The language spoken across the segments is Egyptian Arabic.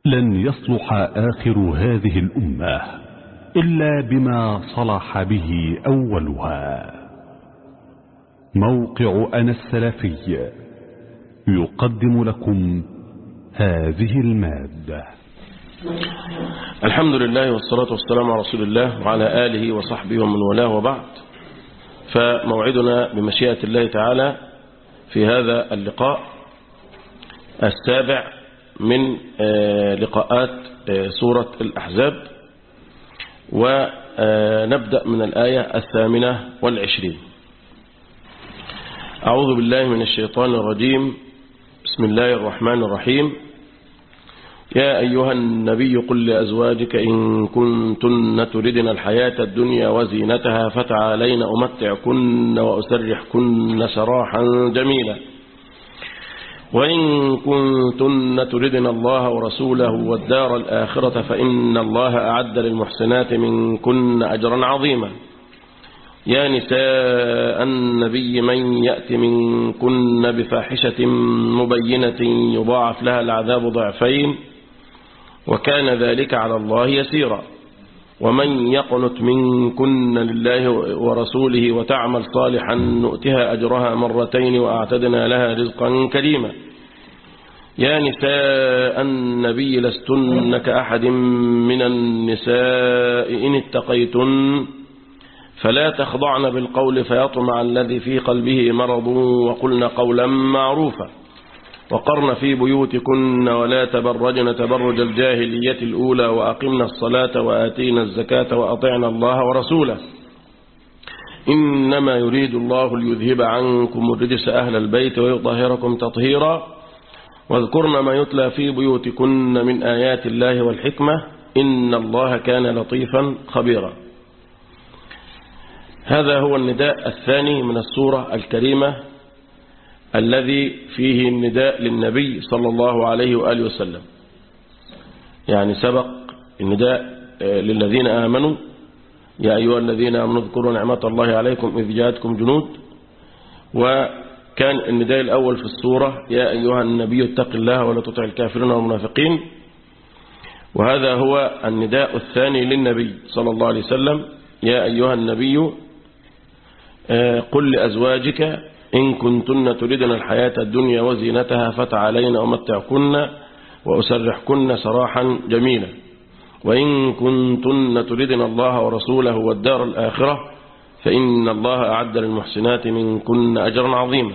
لن يصلح آخر هذه الأمة إلا بما صلح به أولها موقع أنا السلفي يقدم لكم هذه المادة الحمد لله والصلاة والسلام على رسول الله وعلى آله وصحبه ومن والاه وبعد فموعدنا بمشيئة الله تعالى في هذا اللقاء السابع من لقاءات سورة الأحزاب ونبدأ من الآية الثامنة والعشرين أعوذ بالله من الشيطان الرجيم بسم الله الرحمن الرحيم يا أيها النبي قل لأزواجك إن كنتن تردن الحياة الدنيا وزينتها فتعالين أمتعكن وأسرحكن سراحا جميلا وإن كنتن تردن الله ورسوله والدار الآخرة فإن الله أعد للمحسنات منكن أجرا عظيما يا نساء النبي من يأت منكن بفاحشة مبينة يضاعف لها العذاب ضعفين وكان ذلك على الله يسيرا ومن يقنت منكن لله ورسوله وتعمل صالحا نؤتها أجرها مرتين وأعتدنا لها رزقا كريما يا نساء النبي لستن كأحد من النساء إن اتقيتن فلا تخضعن بالقول فيطمع الذي في قلبه مرض وقلن قولا معروفا وقرن في بيوتكن ولا تبرجن تبرج الجاهلية الأولى وأقمنا الصلاة وآتينا الزكاة وأطعنا الله ورسوله إنما يريد الله ليذهب عنكم الرجس أهل البيت ويطهركم تطهيرا واذكرن ما يتلى في بيوتكن من آيات الله والحكمة إن الله كان لطيفا خبيرا هذا هو النداء الثاني من السورة الكريمة الذي فيه النداء للنبي صلى الله عليه وآله وسلم يعني سبق النداء للذين آمنوا يا أيها الذين آمنوا اذكروا نعمة الله عليكم إذ جاءتكم جنود وكان النداء الأول في السورة يا أيها النبي اتق الله ولا تطع الكافرين والمنافقين وهذا هو النداء الثاني للنبي صلى الله عليه وسلم يا أيها النبي قل لأزواجك إن كنتن تردن الحياة الدنيا وزينتها فتعالين أمتعكن وأسرحكن سراحا جميلا وإن كنتن تردن الله ورسوله والدار الآخرة فإن الله أعد للمحسنات منكن أجرا عظيما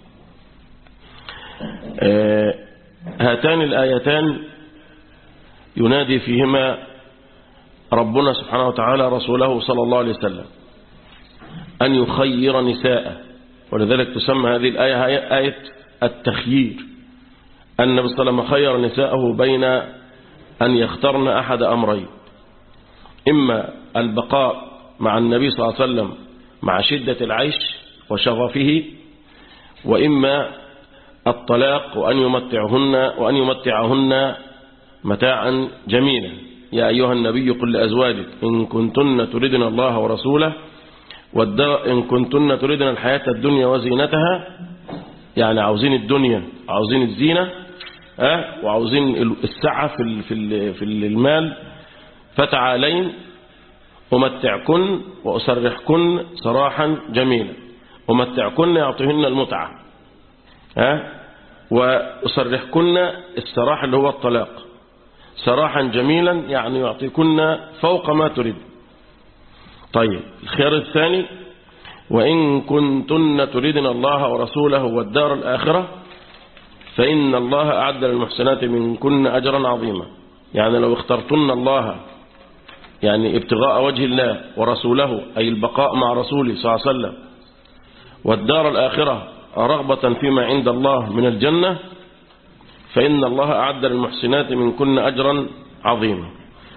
هاتان الآيتان ينادي فيهما ربنا سبحانه وتعالى رسوله صلى الله عليه وسلم أن يخير نساءه ولذلك تسمى هذه الآية آية التخيير النبي صلى الله عليه وسلم خير نساءه بين أن يخترن أحد أمرين إما البقاء مع النبي صلى الله عليه وسلم مع شدة العيش وشغفه وإما الطلاق وأن يمتعهن وأن يمتعهن متاعا جميلا يا أيها النبي قل لأزواجك إن كنتن تردن الله ورسوله إن كنتن تريدن الحياة الدنيا وزينتها يعني عاوزين الدنيا عاوزين الزينة أه وعاوزين السعة في في في المال فتعالين أمتعكن وأسرحكن سراحا جميلا أمتعكن يعطيهن المتعة أه وأسرحكن السراح اللي هو الطلاق سراحا جميلا يعني يعطيكن فوق ما تريد طيب الخيار الثاني وإن كنتن تريدن الله ورسوله والدار الآخرة فإن الله أعد للمحسنات منكن أجرا عظيما يعني لو اخترتن الله يعني ابتغاء وجه الله ورسوله أي البقاء مع رسوله صلى الله عليه وسلم والدار الآخرة رغبة فيما عند الله من الجنة فإن الله أعد للمحسنات منكن أجرا عظيما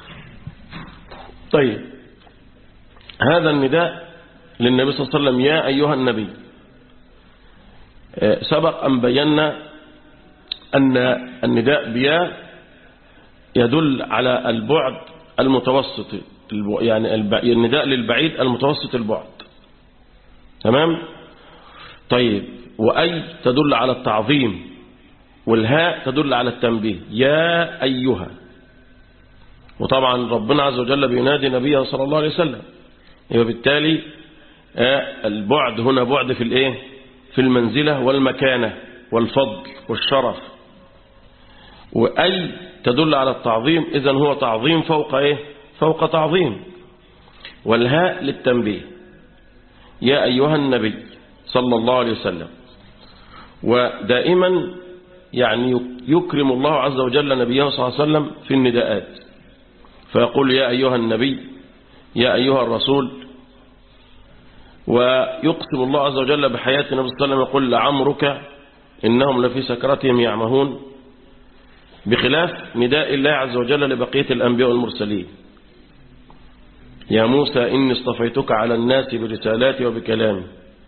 طيب هذا النداء للنبي صلى الله عليه وسلم يا أيها النبي سبق أن بينا أن النداء بيا يدل على البعد المتوسط يعني النداء للبعيد المتوسط البعد تمام طيب وأي تدل على التعظيم والهاء تدل على التنبيه يا أيها وطبعا ربنا عز وجل بينادي نبيه صلى الله عليه وسلم وبالتالي البعد هنا بعد في الايه في المنزلة والمكانة والفضل والشرف وأي تدل على التعظيم إذا هو تعظيم فوق إيه فوق تعظيم والهاء للتنبيه يا أيها النبي صلى الله عليه وسلم ودائما يعني يكرم الله عز وجل نبيه صلى الله عليه وسلم في النداءات فيقول يا أيها النبي يا أيها الرسول ويقسم الله عز وجل بحياة النبي صلى الله عليه وسلم يقول لعمرك إنهم لفي سكرتهم يعمهون بخلاف نداء الله عز وجل لبقية الأنبياء والمرسلين يا موسى إني اصطفيتك على الناس برسالاتي وبكلامي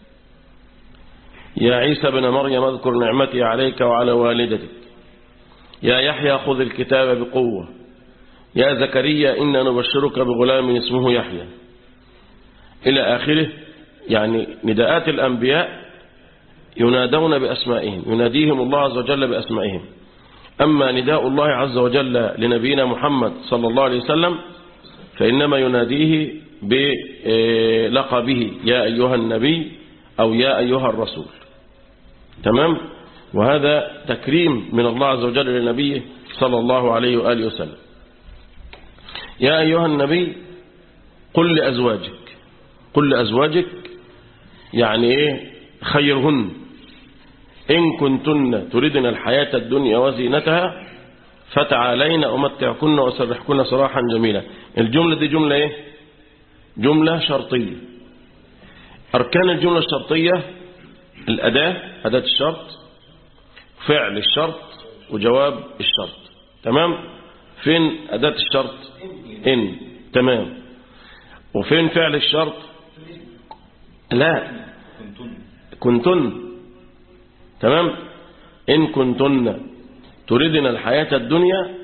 يا عيسى بن مريم اذكر نعمتي عليك وعلى والدتك يا يحيى خذ الكتاب بقوة يا زكريا إنا نبشرك بغلام اسمه يحيى إلى آخره يعني نداءات الأنبياء ينادون بأسمائهم يناديهم الله عز وجل بأسمائهم أما نداء الله عز وجل لنبينا محمد صلى الله عليه وسلم فإنما يناديه بلقبه يا أيها النبي أو يا أيها الرسول تمام وهذا تكريم من الله عز وجل لنبيه صلى الله عليه وآله وسلم يا أيها النبي قل لأزواجك قل لأزواجك يعني إيه خيرهن إن كنتن تردن الحياة الدنيا وزينتها فتعالين أمتعكن وسرحكن صراحا جميلا الجملة دي جملة إيه جملة شرطية أركان الجملة الشرطية الأداة أداة الشرط فعل الشرط وجواب الشرط تمام فين أداة الشرط إن تمام وفين فعل الشرط لا كنتن تمام إن كنتن تريدن الحياة الدنيا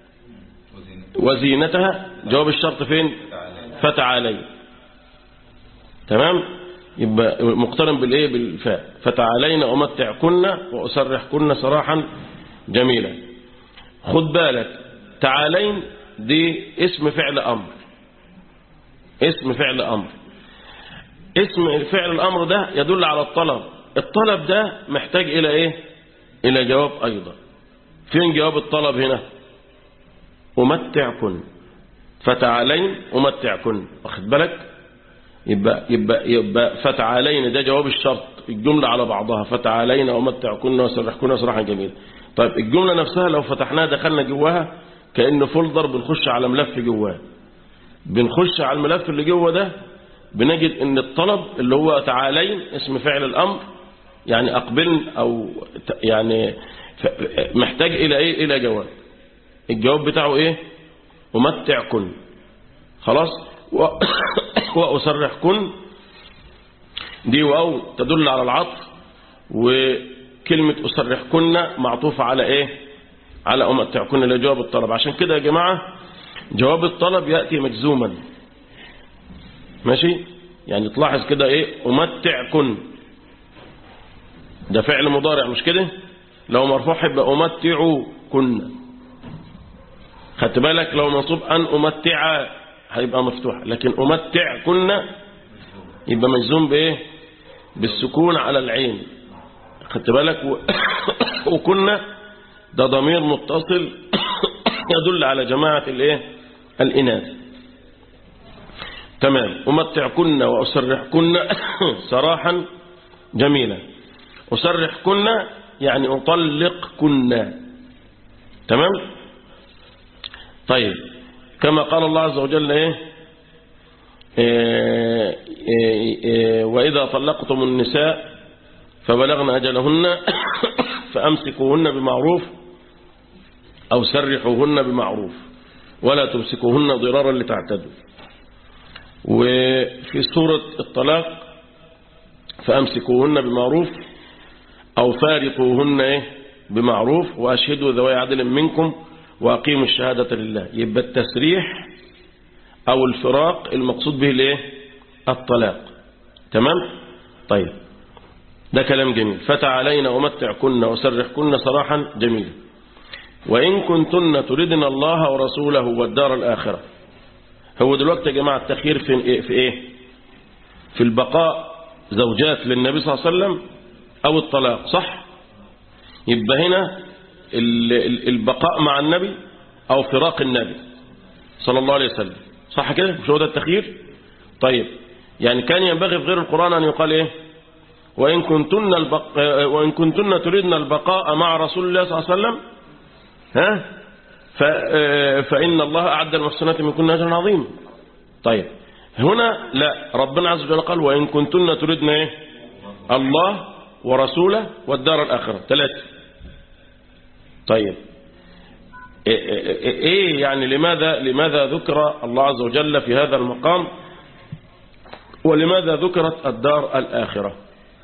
وزينتها جواب الشرط فين فتعالي تمام يبقى مقترن بالايه بالفاء فتعالين امتعكن واسرحكن سراحا جميلا خد بالك تعالين دي اسم فعل امر اسم فعل امر اسم فعل الامر ده يدل على الطلب الطلب ده محتاج الى ايه الى جواب ايضا فين جواب الطلب هنا امتعكن فتعالين امتعكن واخد بالك يبقى يبقى يبقى فتعالين ده جواب الشرط الجملة على بعضها فتعالين امتعكن وسرحكن سراحا جميلا طيب الجملة نفسها لو فتحناها دخلنا جواها كأنه فولدر بنخش على ملف جواه بنخش على الملف اللي جوه ده بنجد ان الطلب اللي هو تعالين اسم فعل الامر يعني اقبلن او يعني محتاج الى ايه الى جواب الجواب بتاعه ايه امتعكن خلاص و... واسرحكن دي واو تدل على العطف وكلمة اسرحكن معطوفة على ايه على امتعكن اللي جواب الطلب عشان كده يا جماعة جواب الطلب يأتي مجزوما ماشي يعني تلاحظ كده ايه امتعكن ده فعل مضارع مش كده لو مرفوع يبقى امتعكن خدت بالك لو منصوب ان امتع هيبقى مفتوح لكن امتعكن يبقى مجزوم بايه بالسكون على العين خدت بالك و... وكنا ده ضمير متصل يدل على جماعة الايه الاناث تمام امتعكن واسرحكن سراحا جميلا اسرحكن يعني اطلقكن تمام طيب كما قال الله عز وجل ايه, إيه, إيه, إيه وإذا طلقتم النساء فبلغن أجلهن فأمسكوهن بمعروف أو سرحوهن بمعروف ولا تمسكوهن ضرارا لتعتدوا وفي سورة الطلاق فأمسكوهن بمعروف أو فارقوهن إيه بمعروف وأشهدوا ذوي عدل منكم وأقيموا الشهادة لله يبقى التسريح أو الفراق المقصود به الايه الطلاق تمام طيب ده كلام جميل فتعالينا أمتعكن وسرحكن سراحا جميلا وإن كنتن تردن الله ورسوله والدار الآخرة هو دلوقتي يا جماعة التخيير في إيه, في إيه في البقاء زوجات للنبي صلى الله عليه وسلم أو الطلاق صح يبقى هنا البقاء مع النبي أو فراق النبي صلى الله عليه وسلم صح كده مش هو ده التخيير طيب يعني كان ينبغي في غير القرآن أن يقال إيه وإن كنتن, البق... وإن كنتن تريدن البقاء مع رسول الله صلى الله عليه وسلم ها ف... فإن الله أعد المحسنات من كن أجرا عظيما طيب هنا لا ربنا عز وجل قال وإن كنتن تريدن إيه الله ورسوله والدار الآخرة ثلاثة طيب ايه يعني لماذا لماذا ذكر الله عز وجل في هذا المقام ولماذا ذكرت الدار الآخرة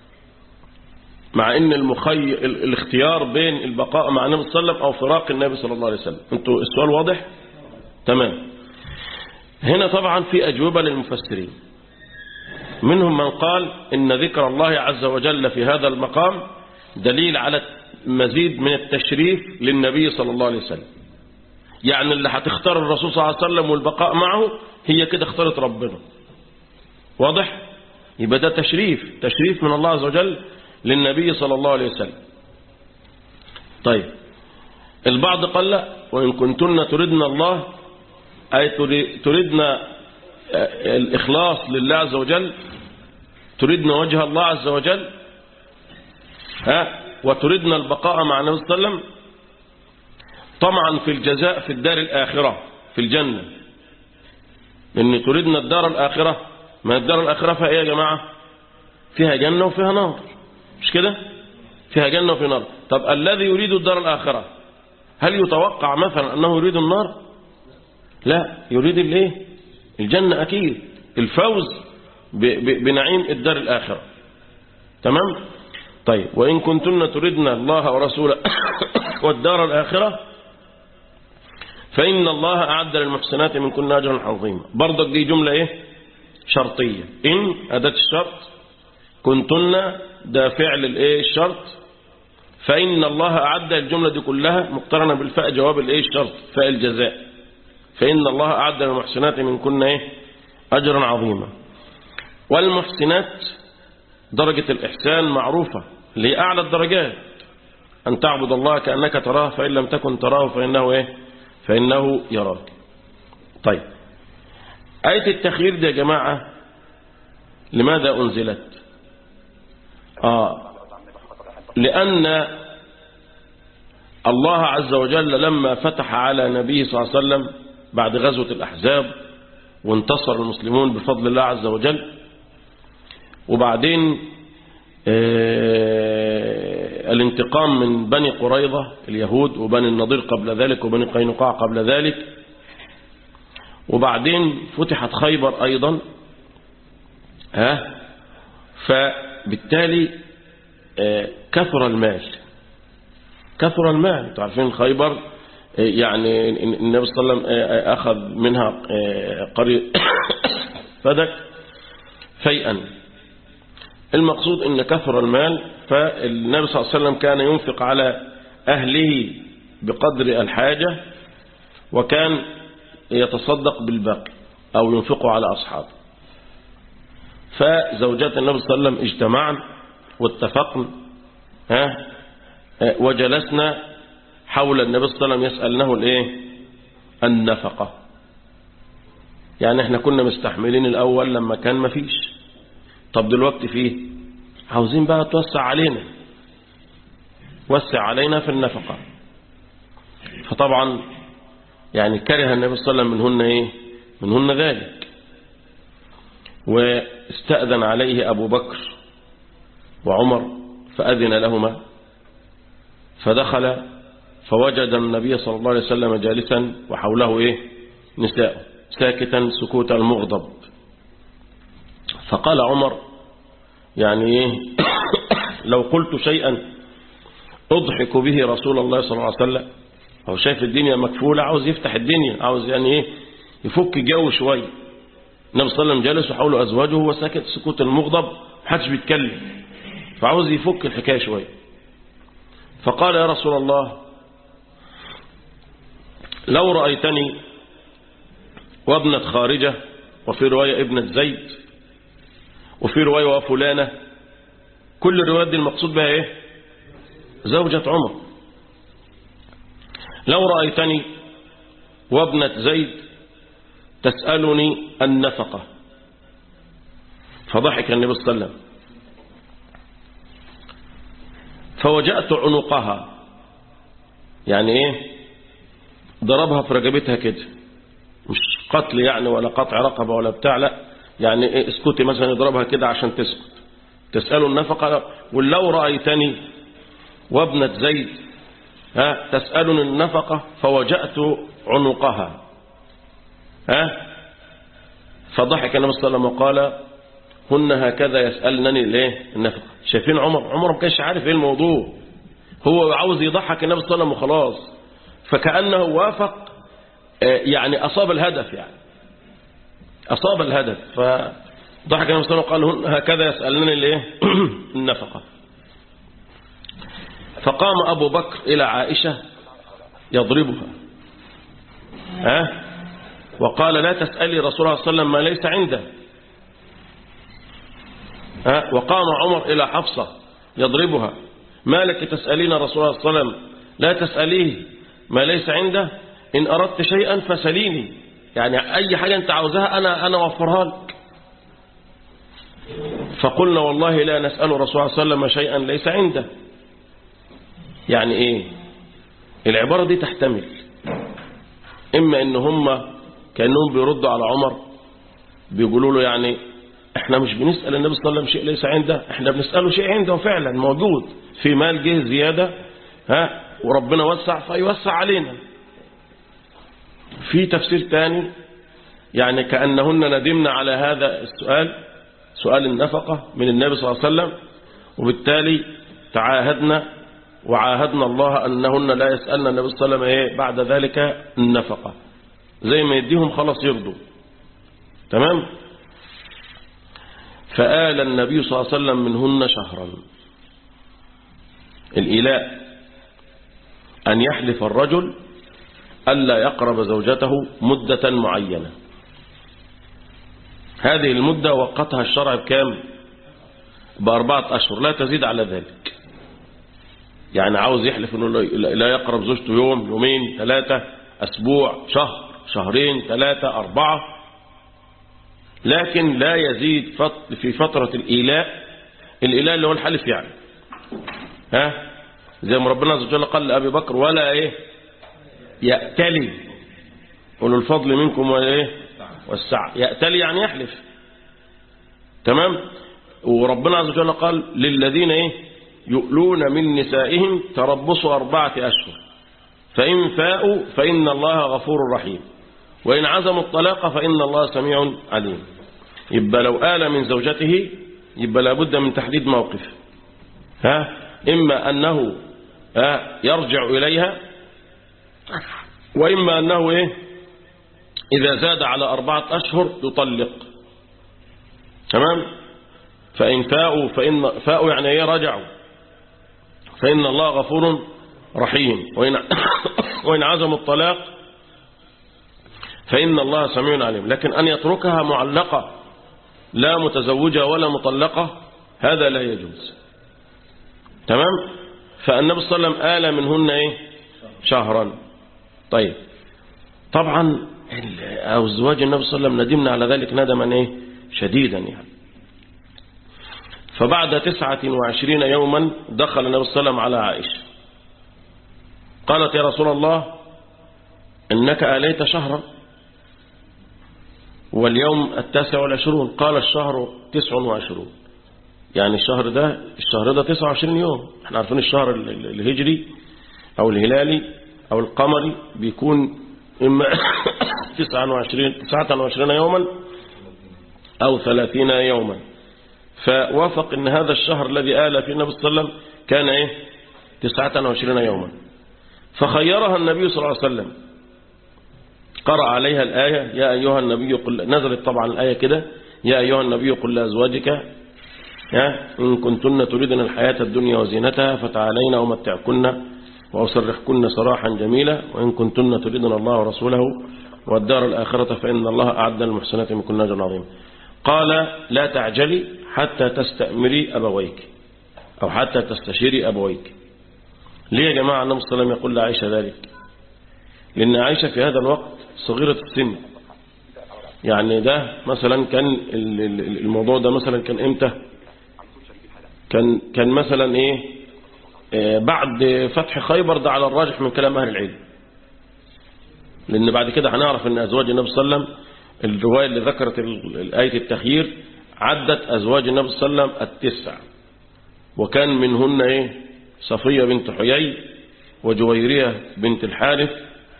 مع ان المخي... الاختيار بين البقاء مع النبي صلى الله عليه وسلم او فراق النبي صلى الله عليه وسلم انتوا السؤال واضح تمام هنا طبعا في أجوبة للمفسرين منهم من قال إن ذكر الله عز وجل في هذا المقام دليل على مزيد من التشريف للنبي صلى الله عليه وسلم يعني اللي هتختار الرسول صلى الله عليه وسلم والبقاء معه هي كده اختارت ربنا واضح يبقى ده تشريف تشريف من الله عز وجل للنبي صلى الله عليه وسلم طيب البعض قال لا وإن كنتن تردن الله أي تردن الإخلاص لله عز وجل تردن وجه الله عز وجل ها وتردن البقاء مع النبي صلى الله عليه وسلم طمعا في الجزاء في الدار الآخرة في الجنة إن تردن الدار الآخرة ما الدار الآخرة فيها إيه يا جماعة فيها جنة وفيها نار مش كده فيها جنة وفيها نار طب الذي يريد الدار الآخرة هل يتوقع مثلا أنه يريد النار لا يريد الايه الجنة أكيد الفوز بنعيم الدار الآخرة تمام طيب وإن كنتن تردن الله ورسوله والدار الآخرة فإن الله أعد للمحسنات من كل أجر عظيما برضك دي جملة إيه شرطية إن أداة الشرط كنتن ده فعل الإيه الشرط فإن الله أعد الجملة دي كلها مقترنة بالفاء جواب الإيه الشرط فاء الجزاء فإن الله أعد للمحسنات من كن إيه أجرا عظيما والمحسنات درجة الإحسان معروفة اللي هي أعلى الدرجات أن تعبد الله كأنك تراه فإن لم تكن تراه فإنه إيه فإنه يراك طيب آية التخيير دي يا جماعة لماذا أنزلت آه لأن الله عز وجل لما فتح على نبيه صلى الله عليه وسلم بعد غزوة الأحزاب وانتصر المسلمون بفضل الله عز وجل وبعدين الانتقام من بني قريظة اليهود وبني النضير قبل ذلك وبني قينقاع قبل ذلك وبعدين فتحت خيبر أيضا ها فبالتالي كثر المال كثر المال انتوا عارفين خيبر يعني النبي صلى الله عليه وسلم أخذ منها قرية فدك فيئا المقصود ان كثر المال فالنبي صلى الله عليه وسلم كان ينفق على أهله بقدر الحاجة وكان يتصدق بالباقي أو ينفقه على أصحابه فزوجات النبي صلى الله عليه وسلم اجتمعن واتفقن ها وجلسنا حول النبي صلى الله عليه وسلم يسألنه الايه النفقة يعني احنا كنا مستحملين الأول لما كان مفيش طب دلوقتي فيه عاوزين بقى توسع علينا وسع علينا في النفقة فطبعا يعني كره النبي صلى الله عليه وسلم منهن ايه منهن ذلك واستأذن عليه أبو بكر وعمر فأذن لهما فدخل فوجد النبي صلى الله عليه وسلم جالسا وحوله ايه نساء ساكتا سكوت المغضب فقال عمر يعني ايه لو قلت شيئا أضحك به رسول الله صلى الله عليه وسلم هو شايف الدنيا مكفولة عاوز يفتح الدنيا عاوز يعني ايه يفك جو شوية النبي صلى الله عليه وسلم جالس وحوله أزواجه وهو ساكت سكوت المغضب محدش بيتكلم فعاوز يفك الحكاية شوية فقال يا رسول الله لو رأيتني وابنة خارجة وفي رواية ابنة زيد وفي رواية وفلانة كل الروايات دي المقصود بها ايه زوجة عمر لو رأيتني وابنة زيد تسألني النفقة فضحك النبي صلى الله عليه وسلم فوجأت عنقها يعني ايه ضربها في رقبتها كده مش قتل يعني ولا قطع رقبة ولا بتاع لا يعني ايه اسكتي مثلا يضربها كده عشان تسكت تسأله النفقة ولو رأيتني وابنة زيد ها تسألني النفقة فوجأت عنقها ها فضحك النبي صلى الله عليه وسلم وقال هن هكذا يسألنني ليه النفقة شايفين عمر عمر ما كانش عارف ايه الموضوع هو عاوز يضحك النبي صلى الله عليه وسلم وخلاص فكأنه وافق يعني أصاب الهدف يعني أصاب الهدف فضحك النبي صلى الله عليه وسلم وقال هكذا يسألنني الايه النفقة فقام أبو بكر إلى عائشة يضربها ها وقال لا تسألي رسول الله صلى الله عليه وسلم ما ليس عنده ها وقام عمر إلى حفصة يضربها ما لك تسألين رسول الله صلى الله عليه وسلم لا تسأليه ما ليس عنده إن أردت شيئا فسليني يعني أي حاجة أنت عاوزها أنا أنا أوفرها لك فقلنا والله لا نسأل رسول الله صلى الله عليه وسلم شيئا ليس عنده يعني إيه العبارة دي تحتمل إما إن هم كأنهم بيردوا على عمر بيقولوا له يعني احنا مش بنسأل النبي صلى الله عليه وسلم شيء ليس عنده احنا بنسأله شيء عنده فعلا موجود في مال جه زيادة ها وربنا وسع فيوسع علينا في تفسير تاني يعني كأنهن ندمنا على هذا السؤال سؤال النفقة من النبي صلى الله عليه وسلم وبالتالي تعاهدنا وعاهدنا الله أنهن لا يسألن النبي صلى الله عليه وسلم إيه بعد ذلك النفقة زي ما يديهم خلاص يرضوا تمام فآل النبي صلى الله عليه وسلم منهن شهرا الإيلاء أن يحلف الرجل ألا يقرب زوجته مدة معينة هذه المدة وقتها الشرع بكام بأربعة أشهر لا تزيد على ذلك يعني عاوز يحلف أنه لا يقرب زوجته يوم يومين ثلاثة أسبوع شهر شهرين ثلاثة أربعة لكن لا يزيد في فترة الإيلاء الإيلاء اللي هو الحلف يعني ها زي ما ربنا عز وجل قال لأبي بكر ولا إيه يأتلي أولو الفضل منكم وإيه والسعة يأتلي يعني يحلف تمام وربنا عز وجل قال للذين إيه يؤلون من نسائهم تربصوا أربعة أشهر فإن فاءوا فإن الله غفور رحيم وإن عزموا الطلاق فإن الله سميع عليم يبقى لو آل من زوجته يبقى لابد من تحديد موقف ها إما أنه ها يرجع إليها وإما أنه إيه إذا زاد على أربعة أشهر يطلق تمام فإن فاءوا فإن فاءوا يعني إيه رجعوا فإن الله غفور رحيم وإن, وإن عزموا الطلاق فإن الله سميع عليم لكن أن يتركها معلقة لا متزوجة ولا مطلقة هذا لا يجوز تمام فالنبي صلى الله عليه وسلم آل منهن إيه شهرا طيب طبعا أو زواج النبي صلى الله عليه وسلم ندمنا على ذلك ندما إيه شديدا يعني فبعد تسعة وعشرين يوما دخل النبي صلى الله عليه وسلم على عائشة قالت يا رسول الله إنك آليت شهرا واليوم التاسع والعشرون قال الشهر تسع وعشرون يعني الشهر ده الشهر ده تسع وعشرين يوم احنا عارفين الشهر الهجري أو الهلالي أو القمري بيكون إما تسعة وعشرين, تسعة وعشرين يوما أو ثلاثين يوما فوافق ان هذا الشهر الذي آل فيه النبي صلى الله عليه وسلم كان ايه تسعة وعشرين يوما فخيرها النبي صلى الله عليه وسلم قرأ عليها الآية يا أيها النبي قل نزلت طبعا الآية كده يا أيها النبي قل لأزواجك ها إن كنتن تريدن الحياة الدنيا وزينتها فتعالين أمتعكن وأسرحكن سراحا جميلا وإن كنتن تريدن الله ورسوله والدار الآخرة فإن الله أعد المحسنات من كن أجر عظيم قال لا تعجلي حتى تستأمري أبويك أو حتى تستشيري أبويك ليه يا جماعة النبي صلى الله عليه وسلم يقول لعائشة ذلك لأن عائشة في هذا الوقت صغيرة السن يعني ده مثلا كان الموضوع ده مثلا كان امتى كان كان مثلا ايه آه بعد فتح خيبر ده على الراجح من كلام اهل العلم لان بعد كده هنعرف ان ازواج النبي صلى الله عليه وسلم الروايه اللي ذكرت الايه التخيير عدت ازواج النبي صلى الله عليه وسلم التسع وكان منهن ايه صفيه بنت حيي وجويريه بنت الحارث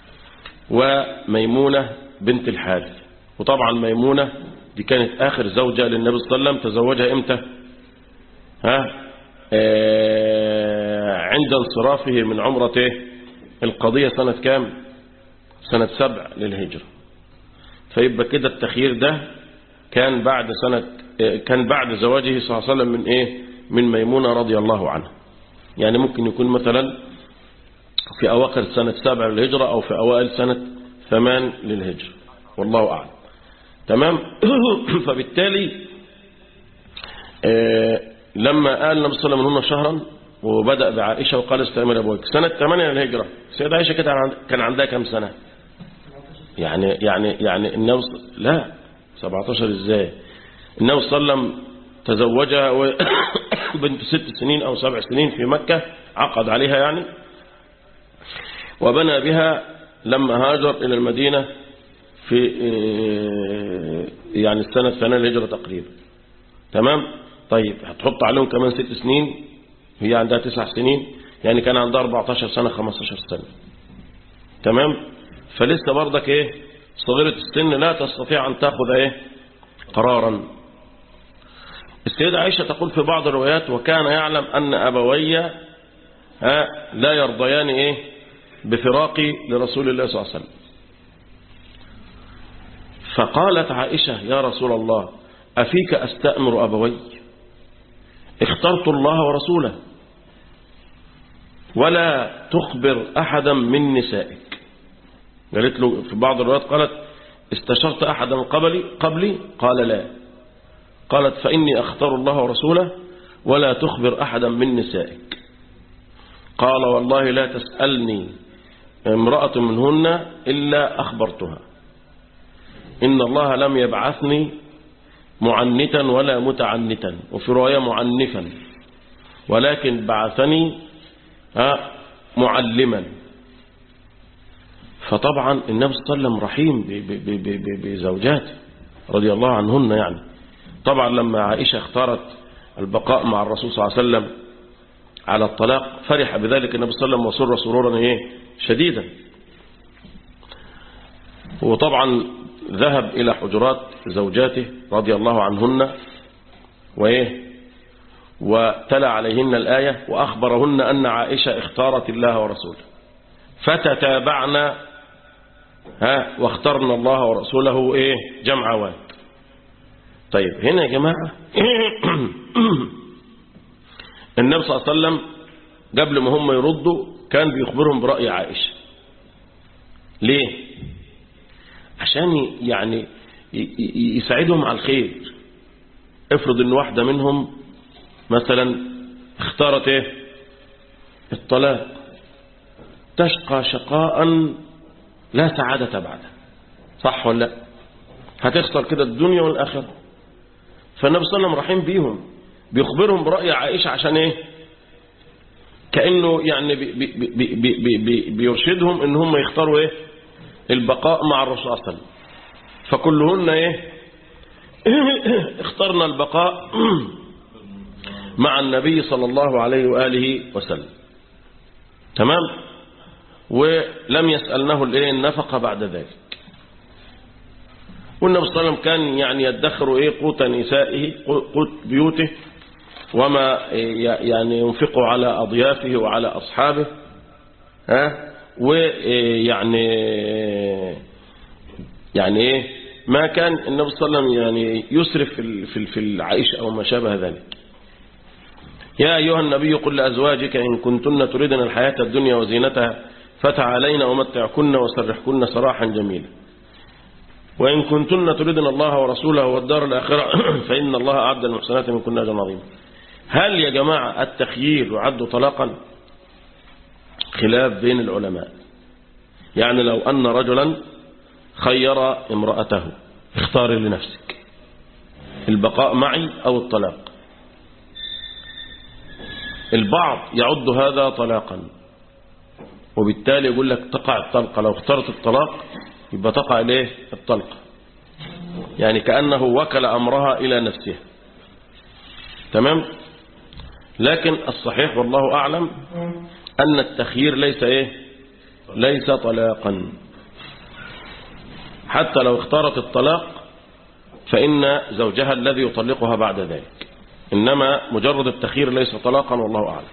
وميمونه بنت الحارث وطبعا ميمونه دي كانت اخر زوجه للنبي صلى الله عليه وسلم تزوجها امتى ها آه عند انصرافه من عمرته القضية سنة كام سنة سبع للهجرة فيبقى كده التخيير ده كان بعد سنة كان بعد زواجه صلى الله عليه وسلم من ايه من ميمونة رضي الله عنها يعني ممكن يكون مثلا في أواخر سنة سبع للهجرة أو في أوائل سنة ثمان للهجرة والله أعلم تمام فبالتالي آه لما قال النبي صلى الله عليه وسلم شهرا وبدأ بعائشة وقال استعمل أبوك سنة 8 للهجرة سيدة عائشة كده كان عندها كم سنة يعني يعني يعني النبي لا 17 ازاي النبي صلى الله عليه وسلم تزوجها بنت ست سنين أو سبع سنين في مكة عقد عليها يعني وبنى بها لما هاجر إلى المدينة في يعني السنة الثانية للهجرة تقريبا تمام طيب هتحط عليهم كمان ست سنين هي عندها تسع سنين يعني كان عندها 14 سنة 15 سنة تمام فلسه برضك ايه صغيرة السن لا تستطيع ان تاخذ ايه قرارا السيدة عائشة تقول في بعض الروايات وكان يعلم ان ابوي ها لا يرضيان ايه بفراقي لرسول الله صلى الله عليه وسلم فقالت عائشة يا رسول الله أفيك أستأمر أبوي اخترت الله ورسوله ولا تخبر أحدا من نسائك قالت له في بعض الروايات قالت استشرت أحدا قبلي قبلي قال لا قالت فإني أختار الله ورسوله ولا تخبر أحدا من نسائك قال والله لا تسألني امرأة منهن إلا أخبرتها إن الله لم يبعثني معنتا ولا متعنتا وفي رواية معنفا ولكن بعثني معلما فطبعا النبي صلى الله عليه وسلم رحيم بزوجاته رضي الله عنهن يعني طبعا لما عائشة اختارت البقاء مع الرسول صلى الله عليه وسلم على الطلاق فرح بذلك النبي صلى الله عليه وسلم وسر سرورا ايه شديدا وطبعا ذهب إلى حجرات زوجاته رضي الله عنهن وإيه وتلا عليهن الآية وأخبرهن أن عائشة اختارت الله ورسوله فتتابعنا ها واخترنا الله ورسوله إيه جمع واد طيب هنا يا جماعة النبي صلى الله عليه وسلم قبل ما هم يردوا كان بيخبرهم برأي عائشة ليه عشان يعني يساعدهم على الخير افرض ان واحدة منهم مثلا اختارت ايه الطلاق تشقى شقاء لا سعادة بعده صح ولا لا هتخسر كده الدنيا والآخرة فالنبي صلى الله عليه وسلم رحيم بيهم بيخبرهم برأي عائشة عشان ايه كأنه يعني بي بي بي بي بيرشدهم ان هم يختاروا ايه البقاء مع الرسول صلى الله عليه وسلم فكلهن ايه اخترنا البقاء مع النبي صلى الله عليه وآله وسلم تمام ولم يسألنه الايه النفقة بعد ذلك والنبي صلى الله عليه وسلم كان يعني يدخر ايه قوت نسائه قوت بيوته وما يعني ينفقه على أضيافه وعلى أصحابه ها ويعني يعني ايه ما كان النبي صلى الله عليه وسلم يعني يسرف في في العيش او ما شابه ذلك يا أيها النبي قل لأزواجك إن كنتن تردن الحياة الدنيا وزينتها فتعالين ومتعكن وسرحكن سراحا جميلا وإن كنتن تردن الله ورسوله والدار الآخرة فإن الله أعد المحسنات من كن أجرا عظيما هل يا جماعة التخيير يعد طلاقا خلاف بين العلماء يعني لو أن رجلا خير امرأته اختاري لنفسك البقاء معي أو الطلاق البعض يعد هذا طلاقا وبالتالي يقول لك تقع الطلقة لو اخترت الطلاق يبقى تقع ليه الطلقة يعني كأنه وكل أمرها إلى نفسها تمام لكن الصحيح والله أعلم أن التخيير ليس إيه ليس طلاقا حتى لو اختارت الطلاق فإن زوجها الذي يطلقها بعد ذلك إنما مجرد التخيير ليس طلاقا والله أعلم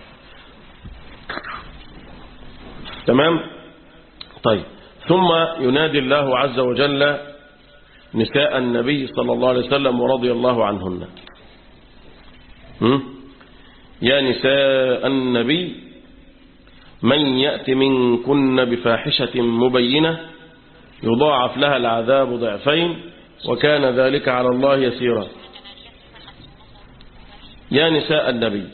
تمام طيب ثم ينادي الله عز وجل نساء النبي صلى الله عليه وسلم ورضي الله عنهن م? يا نساء النبي من يأت منكن بفاحشة مبينة يضاعف لها العذاب ضعفين وكان ذلك على الله يسيرا يا نساء النبي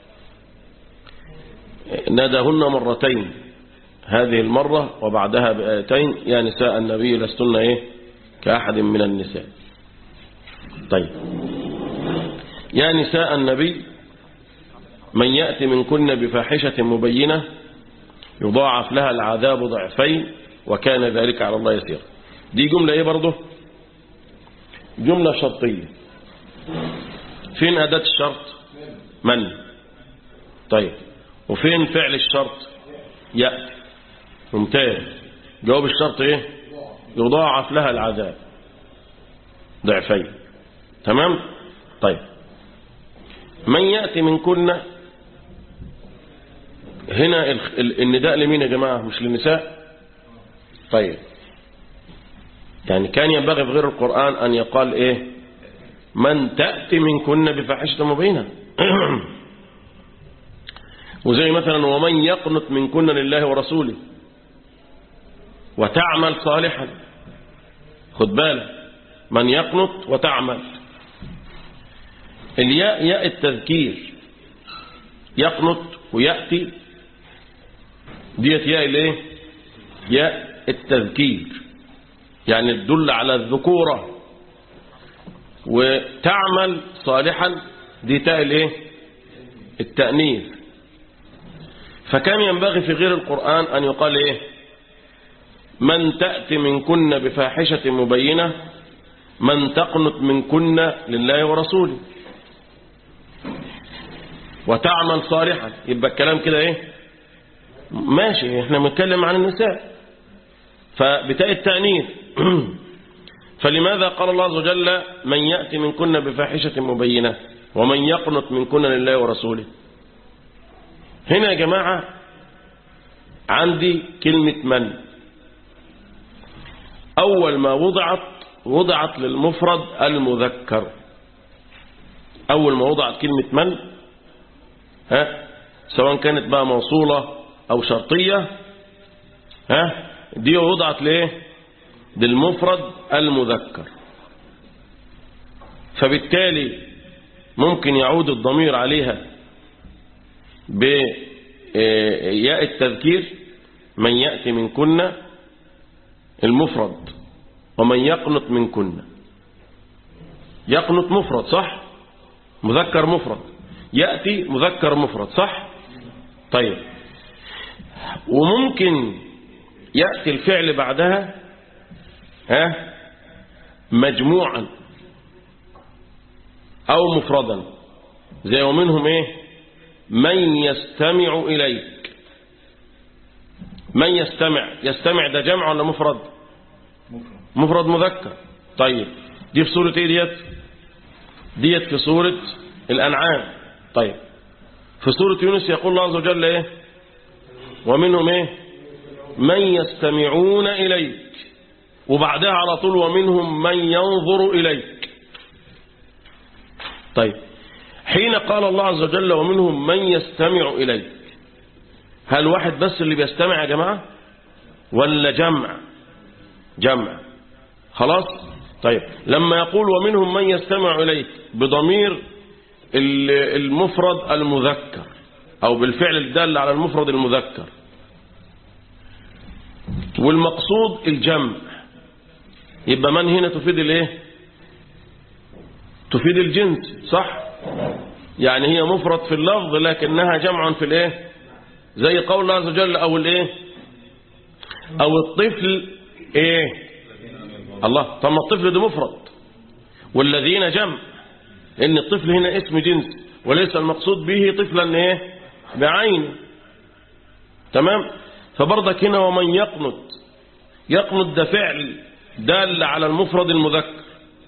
ناداهن مرتين هذه المرة وبعدها بآيتين يا نساء النبي لستن إيه كأحد من النساء طيب يا نساء النبي من يأتي منكن بفاحشة مبينة يضاعف لها العذاب ضعفين وكان ذلك على الله يسير دي جملة ايه برضه جملة شرطية فين أداة الشرط من طيب وفين فعل الشرط يأتي ممتاز جواب الشرط ايه يضاعف لها العذاب ضعفين تمام طيب من يأتي منكن هنا النداء لمين يا جماعة مش للنساء طيب يعني كان ينبغي في غير القرآن أن يقال إيه من تأتي منكن بفاحشة مبينة وزي مثلا ومن يقنط منكن لله ورسوله وتعمل صالحا خد بالك من يقنط وتعمل الياء ياء التذكير يقنط ويأتي ديت ياء الايه ياء التذكير يعني تدل على الذكورة وتعمل صالحا دي تاء الايه التأنيث فكان ينبغي في غير القرآن أن يقال ايه من تأتي منكن بفاحشة مبينة من تقنط منكن لله ورسوله وتعمل صالحا يبقى الكلام كده ايه ماشي احنا بنتكلم عن النساء فبتاء التأنيث فلماذا قال الله عز وجل من يأتي منكن بفاحشة مبينة ومن يقنط منكن لله ورسوله هنا يا جماعة عندي كلمة من أول ما وضعت وضعت للمفرد المذكر أول ما وضعت كلمة من ها سواء كانت بقى موصولة أو شرطية ها دي وضعت ليه للمفرد المذكر فبالتالي ممكن يعود الضمير عليها بياء التذكير من يأتي منكن المفرد ومن يقنط منكن يقنط مفرد صح مذكر مفرد يأتي مذكر مفرد صح طيب وممكن يأتي الفعل بعدها ها مجموعا أو مفردا زي ومنهم ايه من يستمع إليك من يستمع يستمع ده جمع ولا مفرد مفرد مذكر طيب دي في سورة ايه ديت ديت في سورة الأنعام طيب في سورة يونس يقول الله عز وجل ايه ومنهم ايه من يستمعون إليك وبعدها على طول ومنهم من ينظر إليك طيب حين قال الله عز وجل ومنهم من يستمع إليك هل واحد بس اللي بيستمع يا جماعة ولا جمع جمع خلاص طيب لما يقول ومنهم من يستمع إليك بضمير المفرد المذكر أو بالفعل الدال على المفرد المذكر والمقصود الجمع يبقى من هنا تفيد الايه تفيد الجنس صح يعني هي مفرد في اللفظ لكنها جمع في الايه زي قول الله عز وجل او الايه او الطفل ايه الله طب ما الطفل ده مفرد والذين جمع ان الطفل هنا اسم جنس وليس المقصود به طفلا ايه بعينه تمام فبرضك هنا ومن يقنط يقنط ده فعل دال على المفرد المذكر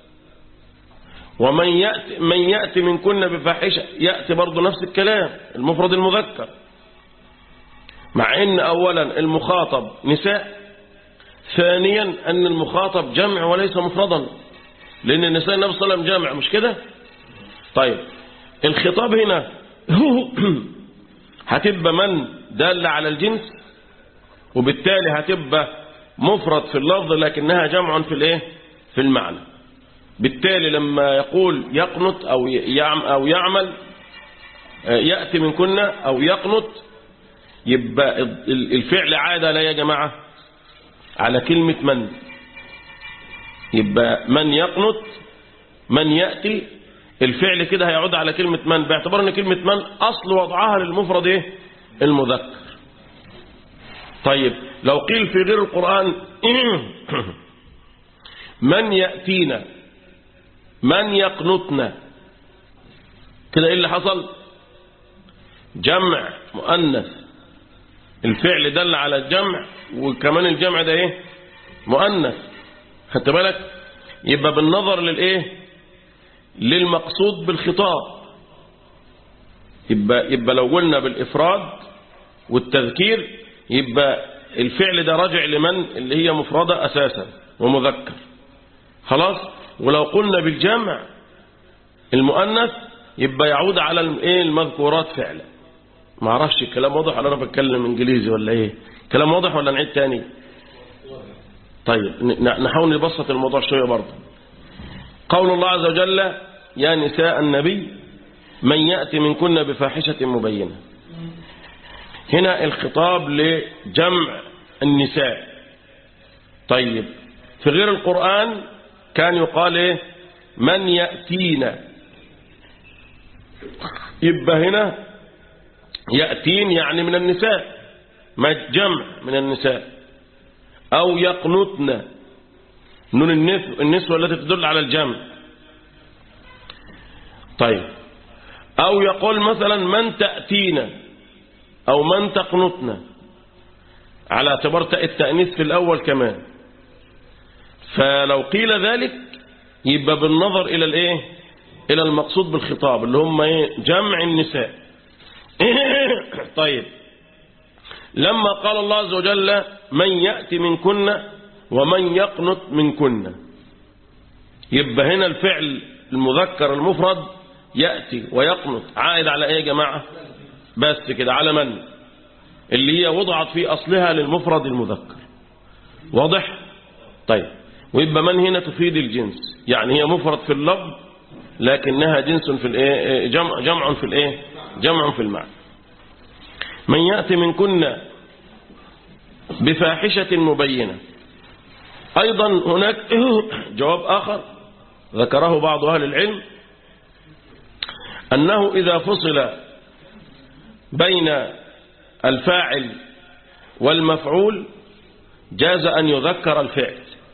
ومن يأتي من يأتي من كنا بفاحشة يأتي برضه نفس الكلام المفرد المذكر مع ان اولا المخاطب نساء ثانيا ان المخاطب جمع وليس مفردا لان النساء النبي صلى الله عليه وسلم جمع مش كده طيب الخطاب هنا هتبقى من دال على الجنس وبالتالي هتبقى مفرد في اللفظ لكنها جمع في الايه في المعنى بالتالي لما يقول يقنط او يعمل او يعمل ياتي من كنا او يقنط يبقى الفعل عاد لا يا جماعه على كلمه من يبقى من يقنط من ياتي الفعل كده هيعود على كلمه من باعتبار ان كلمه من اصل وضعها للمفرد ايه المذكر طيب لو قيل في غير القرآن من يأتينا من يقنطنا كده ايه اللي حصل جمع مؤنث الفعل دل على الجمع وكمان الجمع ده ايه مؤنث خدت بالك يبقى بالنظر للايه للمقصود بالخطاب يبقى يبقى لو قلنا بالافراد والتذكير يبقى الفعل ده راجع لمن اللي هي مفردة أساسا ومذكر خلاص ولو قلنا بالجمع المؤنث يبقى يعود على الايه المذكورات فعلا ما اعرفش الكلام واضح ولا انا بتكلم انجليزي ولا ايه كلام واضح ولا نعيد تاني طيب نحاول نبسط الموضوع شويه برضه قول الله عز وجل يا نساء النبي من يأتي منكن بفاحشة مبينة هنا الخطاب لجمع النساء طيب في غير القرآن كان يقال إيه من يأتينا يبقى هنا يأتين يعني من النساء ما جمع من النساء أو يقنطن نون النسوة, النسوة التي تدل على الجمع طيب أو يقول مثلا من تأتينا أو من تقنطنا على اعتبار تاء التأنيث في الأول كمان فلو قيل ذلك يبقى بالنظر إلى الإيه إلى المقصود بالخطاب اللي هم إيه جمع النساء طيب لما قال الله عز وجل من يأتي منكن ومن يقنط منكن يبقى هنا الفعل المذكر المفرد يأتي ويقنط عائد على ايه يا جماعة بس كده على من اللي هي وضعت في أصلها للمفرد المذكر واضح طيب ويبقى من هنا تفيد الجنس يعني هي مفرد في اللفظ لكنها جنس في الايه جمع جمع في الايه جمع في المعنى من يأتي منكن بفاحشة مبينة أيضا هناك جواب آخر ذكره بعض أهل العلم أنه إذا فصل بين الفاعل والمفعول جاز أن يذكر الفعل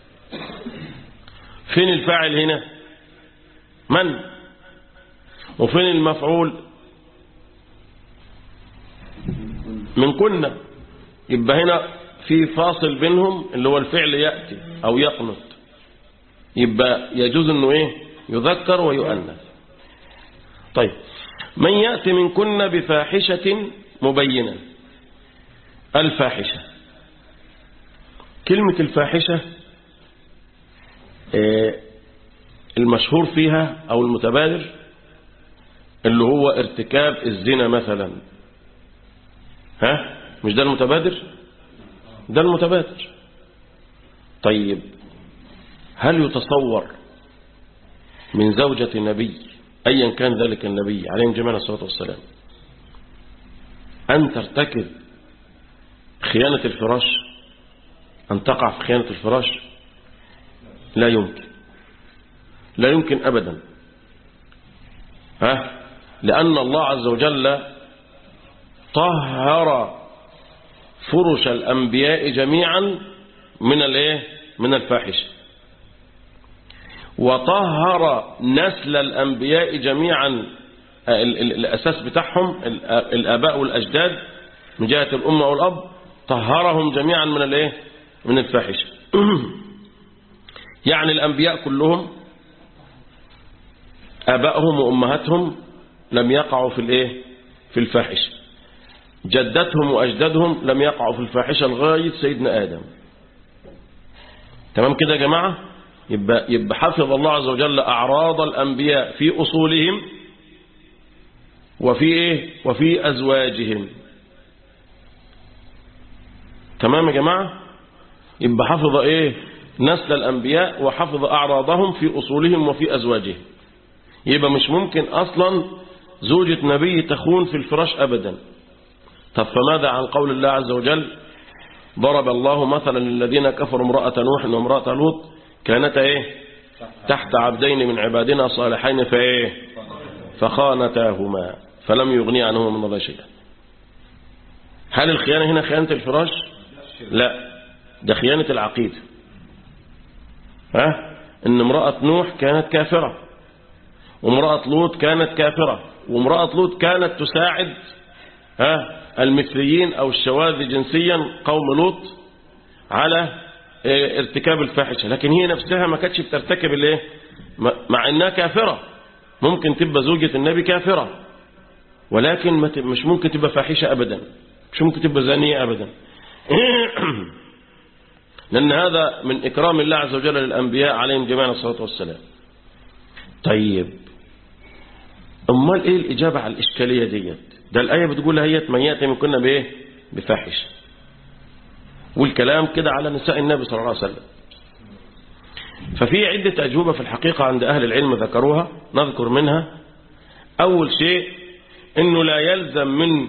فين الفاعل هنا من وفين المفعول من كنا يبقى هنا في فاصل بينهم اللي هو الفعل يأتي أو يقنط يبقى يجوز أنه إيه يذكر ويؤنث طيب من يأتي من كنا بفاحشة مبينة الفاحشة كلمة الفاحشة المشهور فيها أو المتبادر اللي هو ارتكاب الزنا مثلا ها مش ده المتبادر ده المتبادر طيب هل يتصور من زوجة النبي أيا كان ذلك النبي عليهم جميعا الصلاة والسلام أن ترتكب خيانة الفراش أن تقع في خيانة الفراش لا يمكن لا يمكن أبدا ها لأن الله عز وجل طهر فرش الأنبياء جميعا من الايه من الفاحشه وطهر نسل الأنبياء جميعا ال- ال- الأساس بتاعهم ال- الآباء والأجداد من جهة الأم والأب طهرهم جميعا من الايه من الفاحشة يعني الأنبياء كلهم آبائهم وأمهاتهم لم يقعوا في الايه في الفاحشة جدتهم وأجدادهم لم يقعوا في الفاحشة لغاية سيدنا آدم تمام كده يا جماعة يبقى, يبقى حفظ الله عز وجل أعراض الأنبياء في أصولهم وفي إيه وفي أزواجهم تمام يا جماعة يبقى حفظ إيه نسل الأنبياء وحفظ أعراضهم في أصولهم وفي أزواجهم يبقى مش ممكن أصلا زوجة نبي تخون في الفراش أبدا طب فماذا عن قول الله عز وجل ضرب الله مثلا للذين كفروا امرأة نوح وامرأة لوط كانتا ايه تحت عبدين من عبادنا صالحين فايه فخانتاهما فلم يغني عنهما من الله شيئا هل الخيانة هنا خيانة الفراش لا ده خيانة العقيدة ها ان امرأة نوح كانت كافرة وامرأة لوط كانت كافرة وامرأة لوط كانت تساعد ها المثليين او الشواذ جنسيا قوم لوط على ارتكاب الفاحشة لكن هي نفسها ما كانتش بترتكب الايه مع انها كافرة ممكن تبقى زوجة النبي كافرة ولكن مش ممكن تبقى فاحشة ابدا مش ممكن تبقى زانية ابدا لان هذا من اكرام الله عز وجل للانبياء عليهم جميعا الصلاة والسلام طيب امال ايه الاجابة على الاشكالية ديت ده الاية بتقول هي من ياتي من كنا بايه بفاحشه والكلام كده على نساء النبي صلى الله عليه وسلم ففي عدة أجوبة في الحقيقة عند أهل العلم ذكروها نذكر منها أول شيء أنه لا يلزم من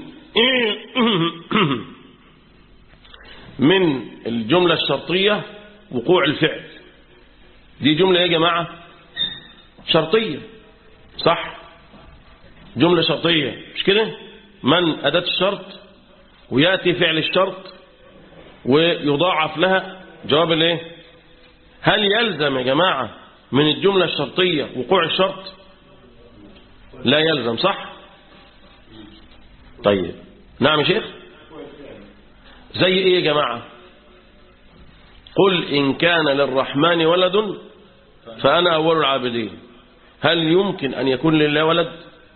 من الجملة الشرطية وقوع الفعل دي جملة يا جماعة شرطية صح جملة شرطية مش كده من أداة الشرط ويأتي فعل الشرط ويضاعف لها جواب الايه هل يلزم يا جماعة من الجملة الشرطية وقوع الشرط لا يلزم صح طيب نعم يا شيخ زي ايه يا جماعة قل إن كان للرحمن ولد فأنا أول العابدين هل يمكن أن يكون لله ولد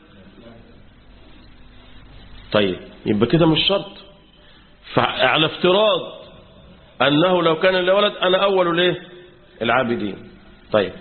طيب يبقى كده مش شرط فعلى افتراض أنه لو كان لله ولد أنا أول ليه العابدين طيب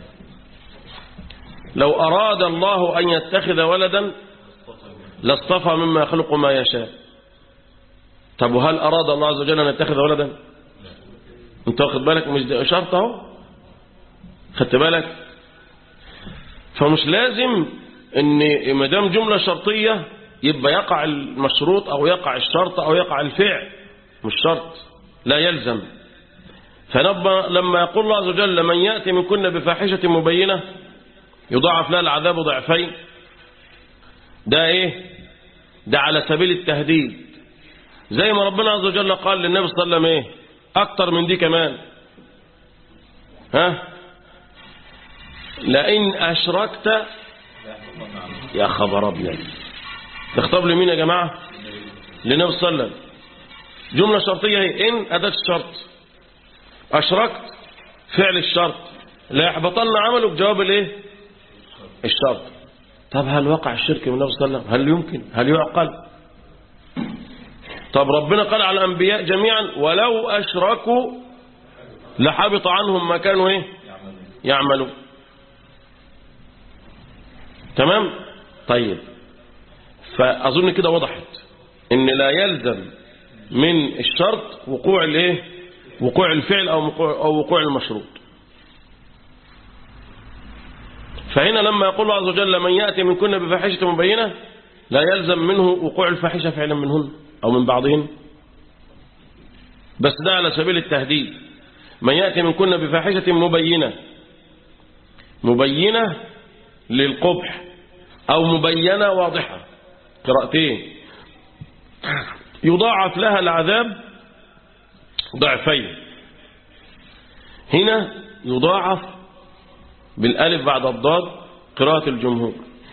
لو أراد الله أن يتخذ ولدا لاصطفى مما يخلق ما يشاء طب وهل أراد الله عز وجل أن يتخذ ولدا انت واخد بالك مش ده شرط اهو خدت بالك فمش لازم ان ما دام جمله شرطيه يبقى يقع المشروط او يقع الشرط او يقع الفعل مش شرط لا يلزم فلما يقول الله عز وجل من يأتي من كنا بفاحشة مبينة يضاعف لها العذاب ضعفين ده ايه ده على سبيل التهديد زي ما ربنا عز وجل قال للنبي صلى الله عليه وسلم ايه اكتر من دي كمان ها لئن اشركت يا خبر ابيض تخطب لمين يا جماعه للنبي صلى الله عليه وسلم جمله شرطيه هي ان اداه الشرط اشركت فعل الشرط لا يحبطن عمله بجواب الايه الشرط طب هل وقع الشرك من النبي صلى الله عليه وسلم هل يمكن هل يعقل طب ربنا قال على الأنبياء جميعا ولو أشركوا لحبط عنهم ما كانوا إيه يعملوا تمام طيب فأظن كده وضحت ان لا يلزم من الشرط وقوع الايه وقوع الفعل او وقوع, أو وقوع المشروط فهنا لما يقول الله عز وجل من يأتي من كنا بفاحشة مبينة لا يلزم منه وقوع الفاحشة فعلا منهن أو من بعضهن بس ده على سبيل التهديد من يأتي من كنا بفاحشة مبينة مبينة للقبح أو مبينة واضحة قراءتين يضاعف لها العذاب ضعفين هنا يضاعف بالالف بعد الضاد قراءة الجمهور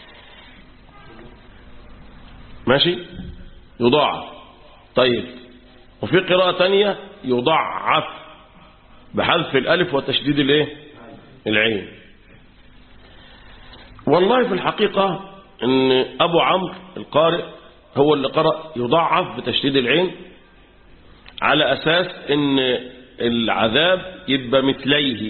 ماشي يضاعف طيب وفي قراءة تانية يضاعف بحذف الالف وتشديد الايه العين والله في الحقيقة ان ابو عمرو القارئ هو اللي قرأ يضاعف بتشديد العين على اساس ان العذاب يبقى مثليه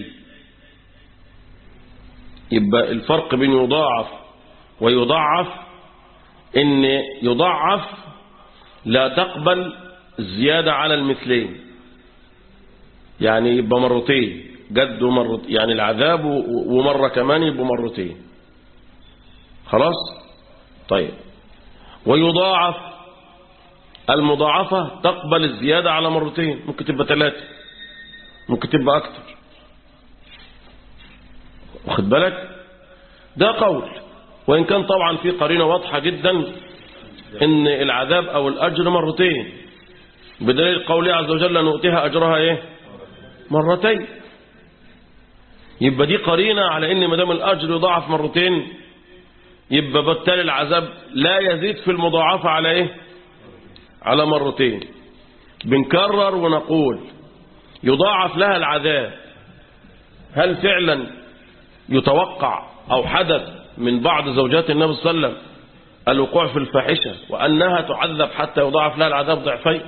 يبقى الفرق بين يضاعف ويضاعف ان يضاعف لا تقبل الزيادة على المثلين يعني يبقى مرتين جد ومرت يعني العذاب ومرة كمان يبقى مرتين خلاص طيب ويضاعف المضاعفة تقبل الزيادة على مرتين ممكن تبقى ثلاثة ممكن تبقى أكتر واخد بالك ده قول وإن كان طبعا في قرينة واضحة جدا إن العذاب أو الأجر مرتين بدليل قوله عز وجل نؤتيها أجرها إيه مرتين يبقى دي قرينة على إن مدام الأجر يضاعف مرتين يبقى بالتالي العذاب لا يزيد في المضاعفة على إيه على مرتين بنكرر ونقول يضاعف لها العذاب هل فعلا يتوقع أو حدث من بعض زوجات النبي صلى الله عليه وسلم الوقوع في الفاحشة وأنها تعذب حتى يضاعف لها العذاب ضعفين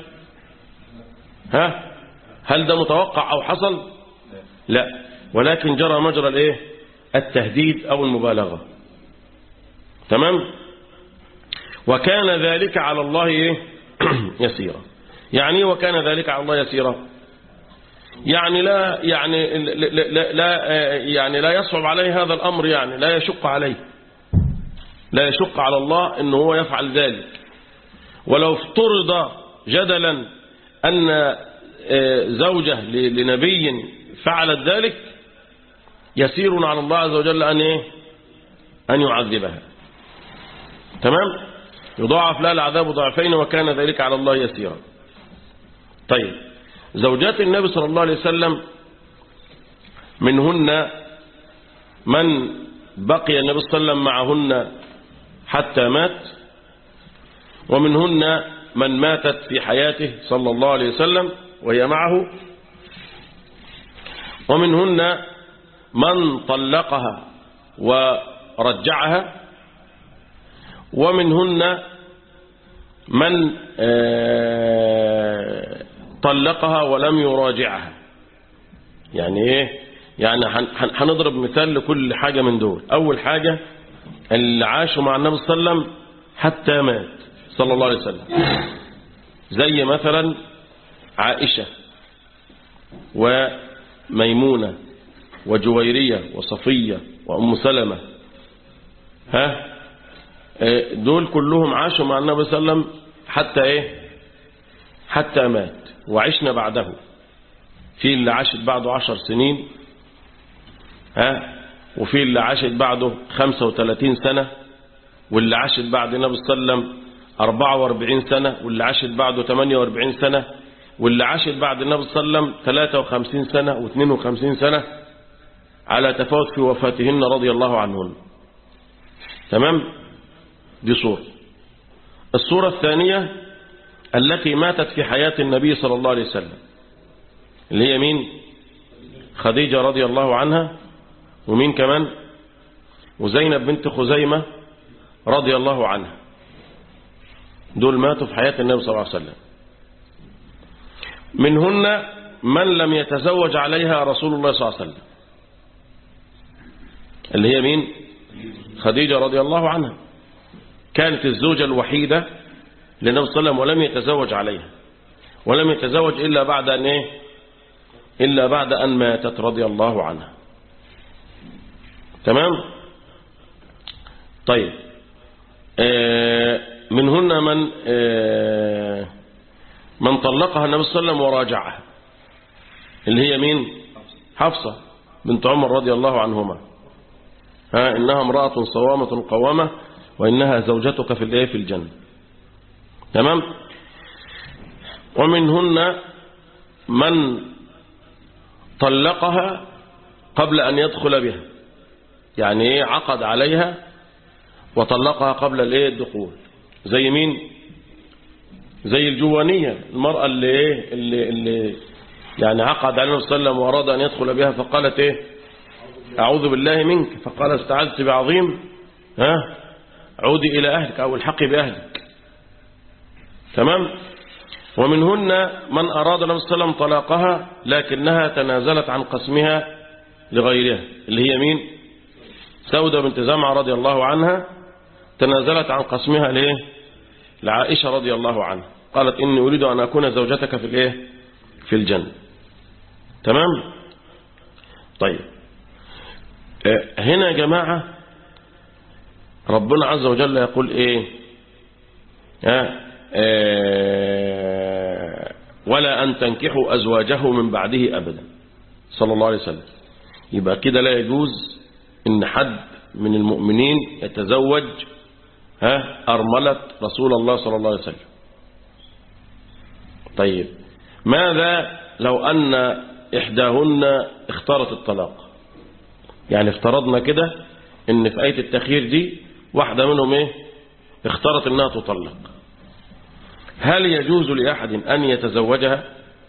ها هل ده متوقع أو حصل لا ولكن جرى مجرى الايه التهديد أو المبالغة تمام وكان ذلك على الله إيه؟ يسيرا يعني وكان ذلك على الله يسيرا يعني لا يعني لا, لا يعني لا يصعب عليه هذا الأمر يعني لا يشق عليه لا يشق على الله أنه هو يفعل ذلك ولو افترض جدلا أن زوجة لنبي فعلت ذلك يسير على الله عز وجل أن إيه؟ أن يعذبها تمام يضاعف لها العذاب ضعفين وكان ذلك على الله يسيرا طيب زوجات النبي صلى الله عليه وسلم منهن من بقي النبي صلى الله عليه وسلم معهن حتى مات ومنهن من ماتت في حياته صلى الله عليه وسلم وهي معه ومنهن من طلقها ورجعها ومنهن من طلقها ولم يراجعها يعني ايه يعني هنضرب مثال لكل حاجة من دول اول حاجة اللي عاشوا مع النبي صلى الله عليه وسلم حتى مات صلى الله عليه وسلم زي مثلا عائشة وميمونة وجويرية وصفية وأم سلمة ها دول كلهم عاشوا مع النبي صلى الله عليه وسلم حتى ايه حتى مات وعشنا بعده في اللي عاشت بعده عشر سنين ها وفي اللي عاشت بعده 35 سنة واللي عاشت بعد النبي صلى الله عليه وسلم 44 سنة واللي عاشت بعده 48 سنة واللي عاشت بعد النبي صلى الله عليه وسلم 53 سنة و52 سنة على تفاوت في وفاتهن رضي الله عنهن تمام دي صورة الصورة الثانية التي ماتت في حياة النبي صلى الله عليه وسلم اللي هي مين خديجة رضي الله عنها ومين كمان وزينب بنت خزيمة رضي الله عنها دول ماتوا في حياة النبي صلى الله عليه وسلم منهن من لم يتزوج عليها رسول الله صلى الله عليه وسلم اللي هي مين خديجة رضي الله عنها كانت الزوجة الوحيدة للنبي صلى الله عليه وسلم ولم يتزوج عليها ولم يتزوج إلا بعد أن إيه إلا بعد أن ماتت رضي الله عنها تمام طيب آه منهن من آه من طلقها النبي صلى الله عليه وسلم وراجعها اللي هي مين حفصة بنت عمر رضي الله عنهما ها إنها امرأة صوامة قوامة وإنها زوجتك في الايه في الجنة تمام ومنهن من طلقها قبل أن يدخل بها يعني ايه عقد عليها وطلقها قبل الايه الدخول زي مين زي الجوانية المرأة اللي ايه اللي, اللي يعني عقد عليه صلى الله عليه وسلم وأراد أن يدخل بها فقالت ايه أعوذ بالله منك فقال استعذت بعظيم ها عودي إلى أهلك أو الحقي بأهلك تمام ومنهن من أراد النبي صلى الله عليه وسلم طلاقها لكنها تنازلت عن قسمها لغيرها اللي هي مين سودة بنت زمعة رضي الله عنها تنازلت عن قسمها ليه لعائشة رضي الله عنها قالت إني أريد أن أكون زوجتك في الإيه في الجنة تمام طيب هنا يا جماعة ربنا عز وجل يقول إيه آه ولا أن تنكحوا أزواجه من بعده أبدا صلى الله عليه وسلم يبقى كده لا يجوز إن حد من المؤمنين يتزوج ها أرملة رسول الله صلى الله عليه وسلم طيب ماذا لو أن إحداهن اختارت الطلاق يعني افترضنا كده ان في آية التخيير دي واحدة منهم ايه اختارت انها تطلق هل يجوز لأحد أن يتزوجها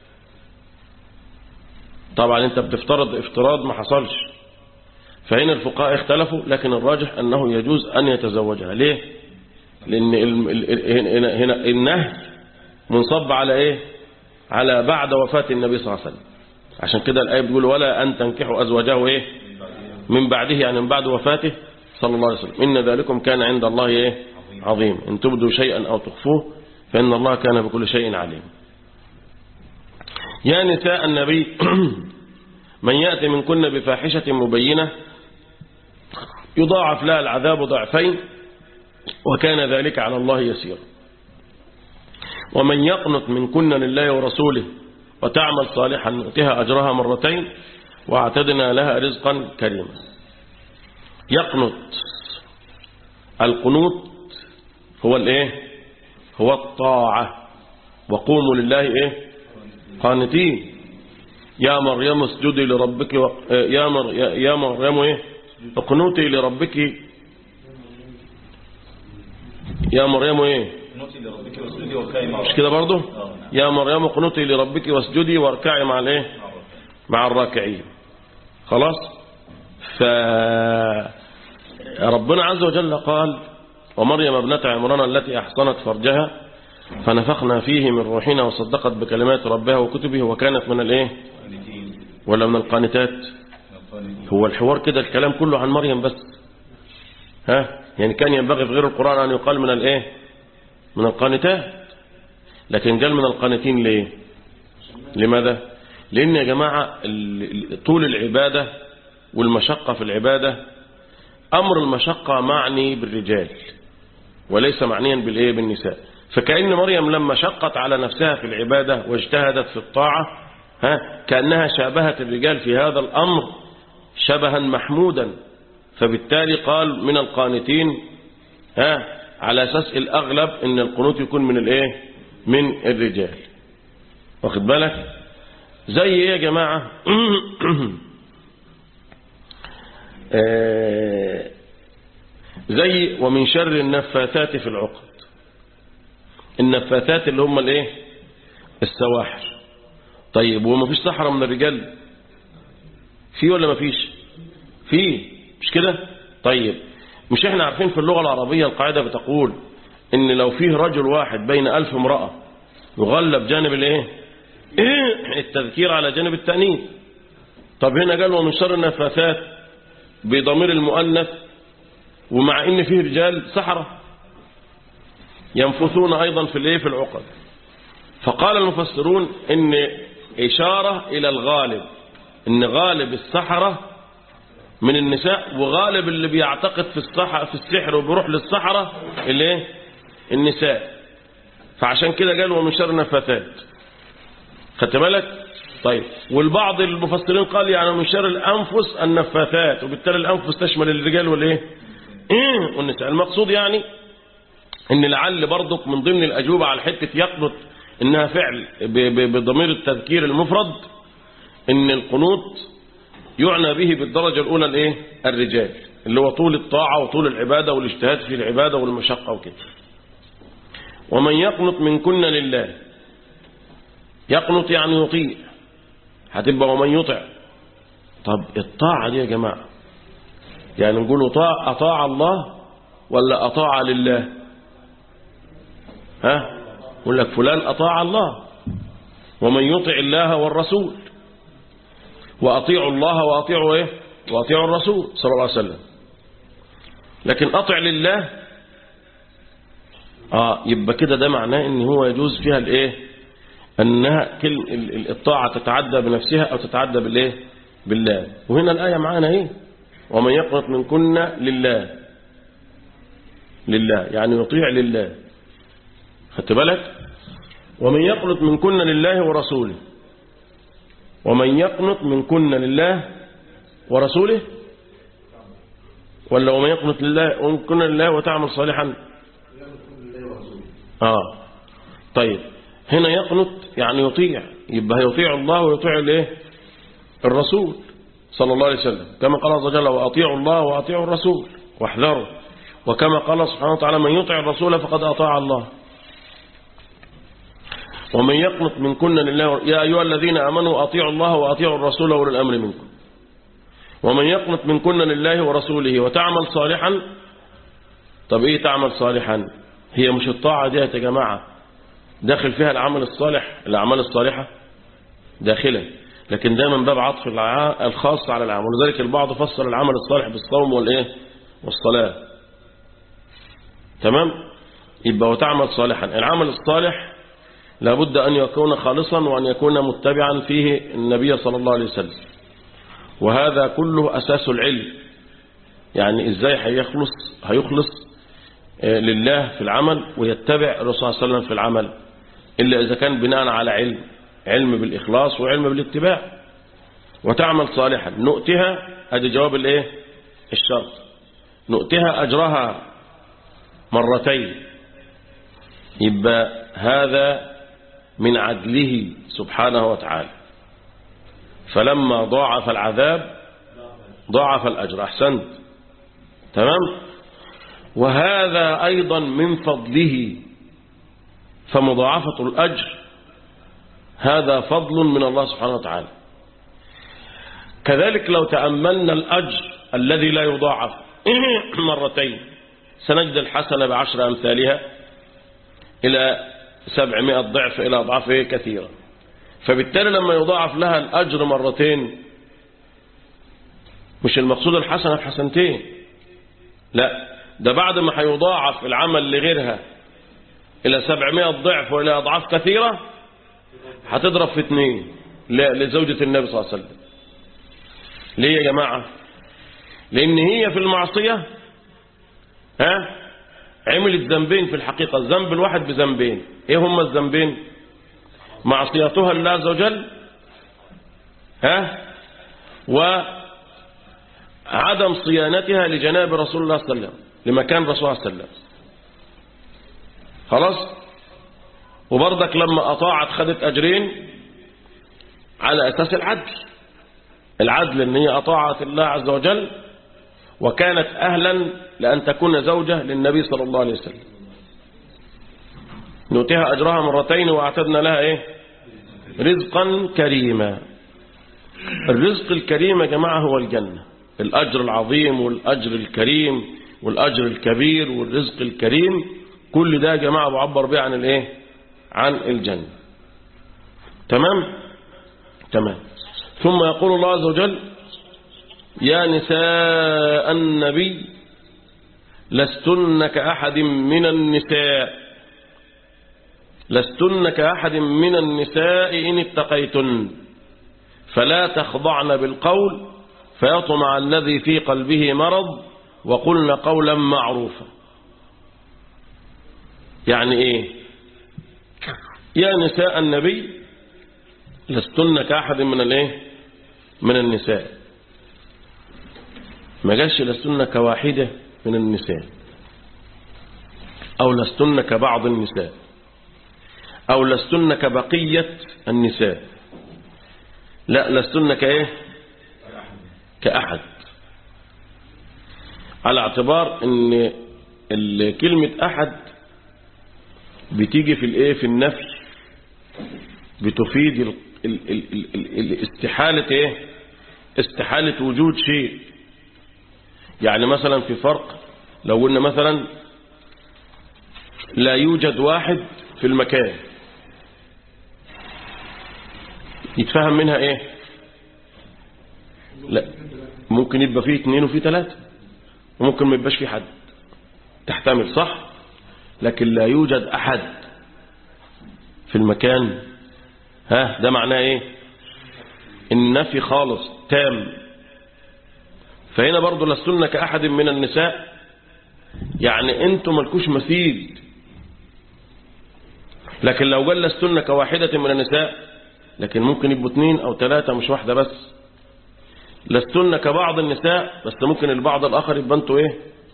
طبعا انت بتفترض افتراض ما حصلش فهنا الفقهاء اختلفوا لكن الراجح أنه يجوز أن يتزوجها ليه لأن هنا النهي منصب على ايه على بعد وفاة النبي صلى الله عليه وسلم عشان كده الآية بتقول ولا أن تنكحوا أزواجه ايه من بعده يعني من بعد وفاته صلى الله عليه وسلم إن ذلكم كان عند الله ايه عظيم إن تبدوا شيئا أو تخفوه فإن الله كان بكل شيء عليم يا نساء النبي من يأتي من كن بفاحشة مبينة يضاعف لها العذاب ضعفين وكان ذلك على الله يسير ومن يقنط من كن لله ورسوله وتعمل صالحا نؤتها أجرها مرتين واعتدنا لها رزقا كريما يقنط القنوط هو الايه هو الطاعة وقوموا لله ايه قانتين يا مريم اسجدي لربك و... يا, مر... يا مريم ايه اقنوتي لربك يا مريم ايه مش كده برضه يا مريم اقنتي لربك واسجدي واركعي مع الايه مع الراكعين خلاص ف ربنا عز وجل قال ومريم ابنة عمران التي أحصنت فرجها فنفخنا فيه من روحنا وصدقت بكلمات ربها وكتبه وكانت من الايه ولا من القانتات هو الحوار كده الكلام كله عن مريم بس ها يعني كان ينبغي في غير القرآن أن يقال من الايه من القانتات لكن قال من القانتين ليه لماذا لأن يا جماعة طول العبادة والمشقة في العبادة أمر المشقة معني بالرجال وليس معنيا بالإيه بالنساء فكأن مريم لما شقت على نفسها في العبادة واجتهدت في الطاعة ها كأنها شابهت الرجال في هذا الأمر شبها محمودا فبالتالي قال من القانتين ها على أساس الأغلب أن القنوت يكون من الإيه من الرجال واخد بالك زي ايه يا جماعة زي ومن شر النفاثات في العقد النفاثات اللي هم الايه السواحر طيب وما فيش سحرة من الرجال في ولا ما فيش في مش كده طيب مش احنا عارفين في اللغة العربية القاعدة بتقول ان لو فيه رجل واحد بين ألف امرأة يغلب جانب الايه التذكير على جانب التأنيث طب هنا قال ومن شر النفاثات بضمير المؤنث ومع ان فيه رجال سحرة ينفثون أيضا في الايه في العقد فقال المفسرون ان إشارة إلى الغالب ان غالب السحرة من النساء وغالب اللي بيعتقد في السحر في السحر وبيروح للسحرة الايه النساء فعشان كده قالوا ومن شر النفاثات خدت بالك طيب والبعض المفسرين قال يعني من شر الأنفس النفاثات وبالتالي الأنفس تشمل الرجال والايه إيه؟ والنساء المقصود يعني ان لعل برضك من ضمن الأجوبة على حتة يقنط انها فعل بضمير التذكير المفرد ان القنوط يعنى به بالدرجة الأولى الايه الرجال اللي هو طول الطاعة وطول العبادة والاجتهاد في العبادة والمشقة وكده ومن يقنط من كن لله يقنط يعني يطيع هتبقى ومن يطع طب الطاعة دي يا جماعة يعني نقول طاع أطاع الله ولا أطاع لله ها يقول لك فلان أطاع الله ومن يطع الله والرسول وأطيعوا الله وأطيعوا إيه وأطيعوا الرسول صلى الله عليه وسلم لكن أطع لله آه يبقى كده ده معناه ان هو يجوز فيها الايه انها كل الطاعة تتعدى بنفسها او تتعدى بالايه بالله وهنا الآية معانا ايه ومن يقنط من كنا لله لله يعني يطيع لله خدت بالك ومن يقنط من كنا لله ورسوله ومن يقنط من كنا لله ورسوله ولا ومن يقنط لله ومن كنا لله وتعمل صالحا آه طيب هنا يقنط يعني يطيع يبقى يطيع الله ويطيع الايه الرسول صلى الله عليه وسلم كما قال عز وجل وأطيعوا الله وأطيعوا الرسول واحذروا وكما قال سبحانه وتعالى من يطع الرسول فقد أطاع الله ومن يقنط من كنا لله يا أيها الذين أمنوا أطيعوا الله وأطيعوا الرسول وأولي الأمر منكم ومن يقنط من كنا لله ورسوله وتعمل صالحا طب إيه تعمل صالحا هي مش الطاعة دي يا جماعة داخل فيها العمل الصالح الأعمال الصالحة داخلا لكن ده من باب عطف الخاص على العمل ولذلك البعض فسر العمل الصالح بالصوم والإيه والصلاة تمام يبقى وتعمل صالحا العمل الصالح لابد أن يكون خالصا وأن يكون متبعا فيه النبي صلى الله عليه وسلم وهذا كله أساس العلم يعني إزاي هيخلص هيخلص لله في العمل ويتبع الرسول صلى الله عليه وسلم في العمل إلا إذا كان بناء على علم علم بالإخلاص وعلم بالاتباع وتعمل صالحا نؤتها هذه جواب الايه الشرط نؤتها أجرها مرتين يبقى هذا من عدله سبحانه وتعالى فلما ضاعف العذاب ضاعف الأجر أحسنت تمام وهذا أيضا من فضله فمضاعفة الأجر هذا فضل من الله سبحانه وتعالى كذلك لو تأملنا الأجر الذي لا يضاعف مرتين سنجد الحسنة بعشر أمثالها إلى سبعمائة ضعف إلى أضعاف كثيرة فبالتالي لما يضاعف لها الأجر مرتين مش المقصود الحسنة بحسنتين لا ده بعد ما هيضاعف العمل لغيرها إلى سبعمائة ضعف وإلى أضعاف كثيرة هتضرب في اثنين لزوجة النبي صلى الله عليه وسلم ليه يا جماعة لأن هي في المعصية ها عملت ذنبين في الحقيقة الذنب الواحد بذنبين ايه هما الذنبين معصيتها لله عز وجل ها وعدم صيانتها لجناب رسول الله صلى الله عليه وسلم لمكان رسول الله صلى الله عليه وسلم خلاص وبرضك لما أطاعت خدت أجرين على أساس العدل العدل ان هي أطاعت الله عز وجل وكانت أهلا لأن تكون زوجة للنبي صلى الله عليه وسلم نؤتيها أجرها مرتين وأعتدنا لها إيه رزقا كريما الرزق الكريم يا جماعة هو الجنة الأجر العظيم والأجر الكريم والأجر الكبير والرزق الكريم كل ده يا جماعة بعبر به عن الإيه عن الجنة تمام تمام ثم يقول الله عز وجل يا نساء النبي لستن كأحد من النساء لستن كأحد من النساء إن اتقيتن فلا تخضعن بالقول فيطمع الذي في قلبه مرض وقلن قولا معروفا يعني ايه يا نساء النبي لستن كأحد من الايه من النساء ما قالش لستن كواحدة من النساء أو لستن كبعض النساء أو لستن كبقية النساء لا لستن كإيه كأحد على اعتبار ان ال- كلمة أحد بتيجي في الايه في النفي بتفيد ال ال ال ال ال ال استحالة ايه استحالة وجود شيء يعني مثلا في فرق لو قلنا مثلا لا يوجد واحد في المكان يتفهم منها ايه لا ممكن يبقى فيه اثنين وفيه ثلاثة وممكن ما يبقاش فيه حد تحتمل صح لكن لا يوجد أحد في المكان ها ده معناه ايه النفي خالص تام فهنا برضو لستن كأحد من النساء يعني انتم ملكوش مثيل لكن لو قال لستن كواحدة من النساء لكن ممكن يبقوا اثنين او ثلاثة مش واحدة بس لستن كبعض النساء بس ممكن البعض الآخر يبقى انتوا ايه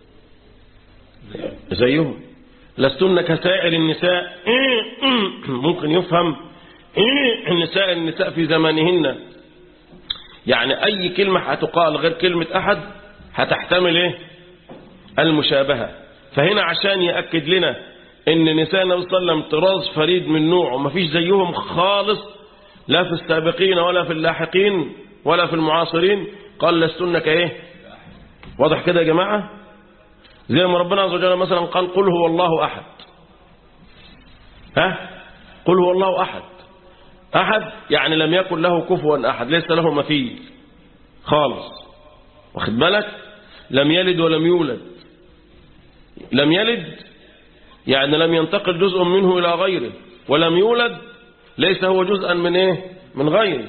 زيهم لستن كسائر النساء ممكن يفهم النساء النساء في زمانهن يعني أي كلمة هتقال غير كلمة أحد هتحتمل إيه المشابهة فهنا عشان يأكد لنا إن نساء النبي صلى الله عليه وسلم طراز فريد من نوعه ومفيش زيهم خالص لا في السابقين ولا في اللاحقين ولا في المعاصرين قال لستن كإيه واضح كده يا جماعة زي ما ربنا عز وجل مثلا قال قل هو الله أحد ها قل هو الله أحد أحد يعني لم يكن له كفوا أحد ليس له مثيل خالص واخد بالك لم يلد ولم يولد لم يلد يعني لم ينتقل جزء منه إلى غيره ولم يولد ليس هو جزءا من إيه من غيره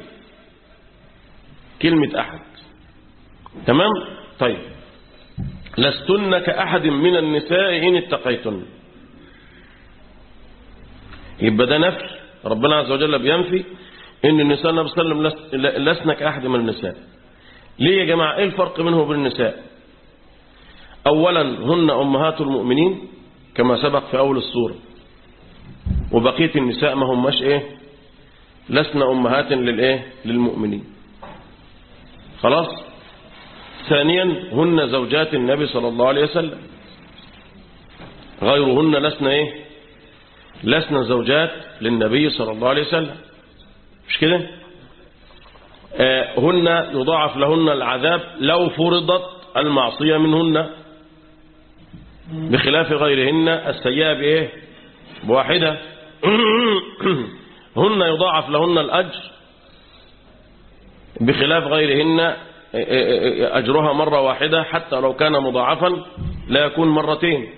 كلمة أحد تمام طيب لستن كأحد من النساء إن اتقيتن يبقى ده نفي ربنا عز وجل بينفي ان النساء النبي صلى الله عليه وسلم لسنا كأحد من النساء ليه يا جماعة ايه الفرق بينه وبين النساء اولا هن امهات المؤمنين كما سبق في اول السورة وبقية النساء ما هماش ايه لسنا امهات للايه للمؤمنين خلاص ثانيا هن زوجات النبي صلى الله عليه وسلم غيرهن لسنا ايه لسنا زوجات للنبي صلى الله عليه وسلم مش كده آه هن يضاعف لهن العذاب لو فرضت المعصية منهن بخلاف غيرهن السيئة بإيه بواحدة هن يضاعف لهن الأجر بخلاف غيرهن أجرها مرة واحدة حتى لو كان مضاعفا لا يكون مرتين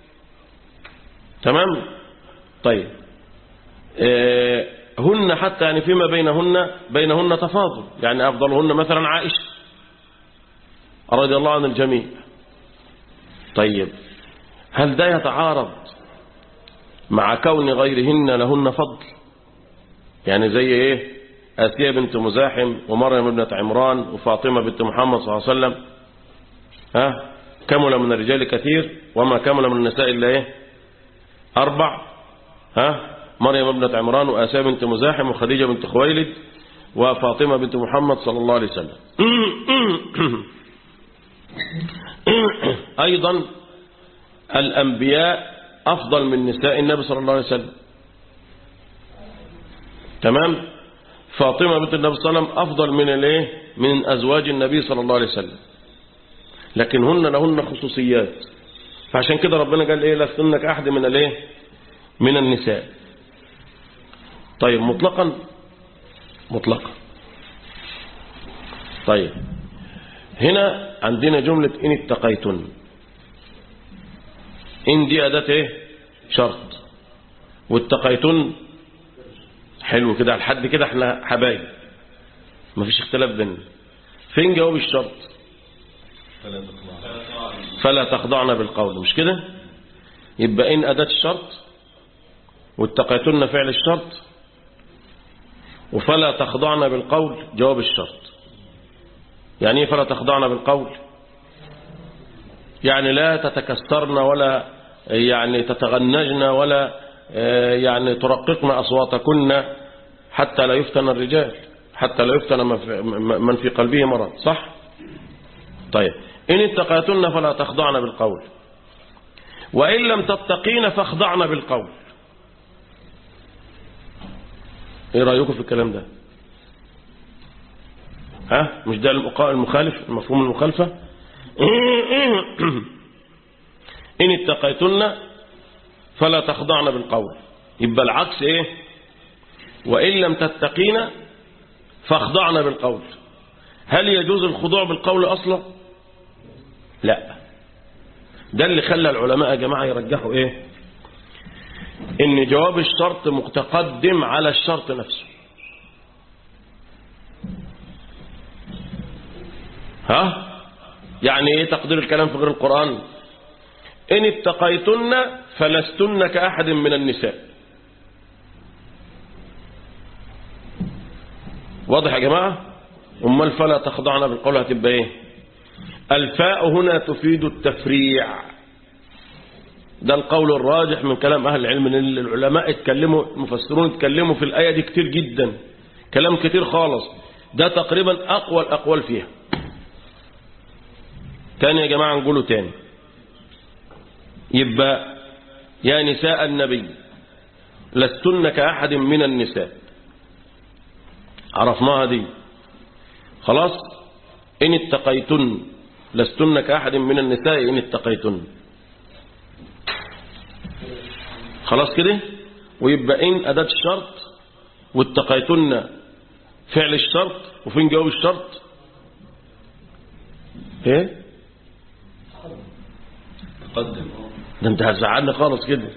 تمام طيب آه هن حتى يعني فيما بينهن بينهن تفاضل يعني أفضلهن مثلا عائشة رضي الله عن الجميع طيب هل ده يتعارض مع كون غيرهن لهن فضل يعني زي ايه آسيا بنت مزاحم ومريم ابنة عمران وفاطمة بنت محمد صلى الله عليه وسلم ها كمل من الرجال كثير وما كمل من النساء إلا ايه أربع ها مريم ابنة عمران وآسيا بنت مزاحم وخديجة بنت خويلد وفاطمة بنت محمد صلى الله عليه وسلم أيضا الأنبياء أفضل من نساء النبي صلى الله عليه وسلم تمام فاطمة بنت النبي صلى الله عليه وسلم أفضل من الايه من أزواج النبي صلى الله عليه وسلم لكن هن لهن خصوصيات فعشان كده ربنا قال ايه لستنك أحد من الايه من النساء طيب مطلقا مطلقا طيب هنا عندنا جملة إن اتقيتن إن دي أداة إيه شرط واتقيتن حلو كده لحد كده احنا حبايب مفيش اختلاف بيننا فين جواب الشرط فلا تخضعن بالقول مش كده يبقى إن أداة الشرط واتقيتن فعل الشرط وفلا تخضعن بالقول جواب الشرط يعني ايه فلا تخضعن بالقول يعني لا تتكسرن ولا يعني تتغنجن ولا يعني ترققن أصواتكن حتى لا يفتن الرجال حتى لا يفتن من في قلبه مرض صح طيب إن اتقيتن فلا تخضعن بالقول وإن لم تتقين فاخضعن بالقول ايه رأيكم في الكلام ده ها مش ده المخالف المفهوم المخالفة إن اتقيتن فلا تخضعن بالقول يبقى العكس ايه وإن لم تتقين فاخضعن بالقول هل يجوز الخضوع بالقول أصلا لا ده اللي خلى العلماء يا جماعة يرجحوا ايه ان جواب الشرط متقدم على الشرط نفسه ها يعني ايه تقدير الكلام في غير القرآن ان اتقيتن فلستن كأحد من النساء واضح يا جماعة امال فلا تخضعن بالقول هتبقى ايه الفاء هنا تفيد التفريع ده القول الراجح من كلام أهل العلم ان العلماء اتكلموا المفسرون اتكلموا في الآية دي كتير جدا كلام كتير خالص ده تقريبا أقوى الأقوال فيها تاني يا جماعة نقوله تاني يبقى يا نساء النبي لستن كأحد من النساء عرفناها دي خلاص إن اتقيتن لستن كأحد من النساء إن اتقيتن خلاص كده ويبقى إن أداة الشرط واتقيتن فعل الشرط وفين جواب الشرط ايه تقدم ده انت هتزعلني خالص كده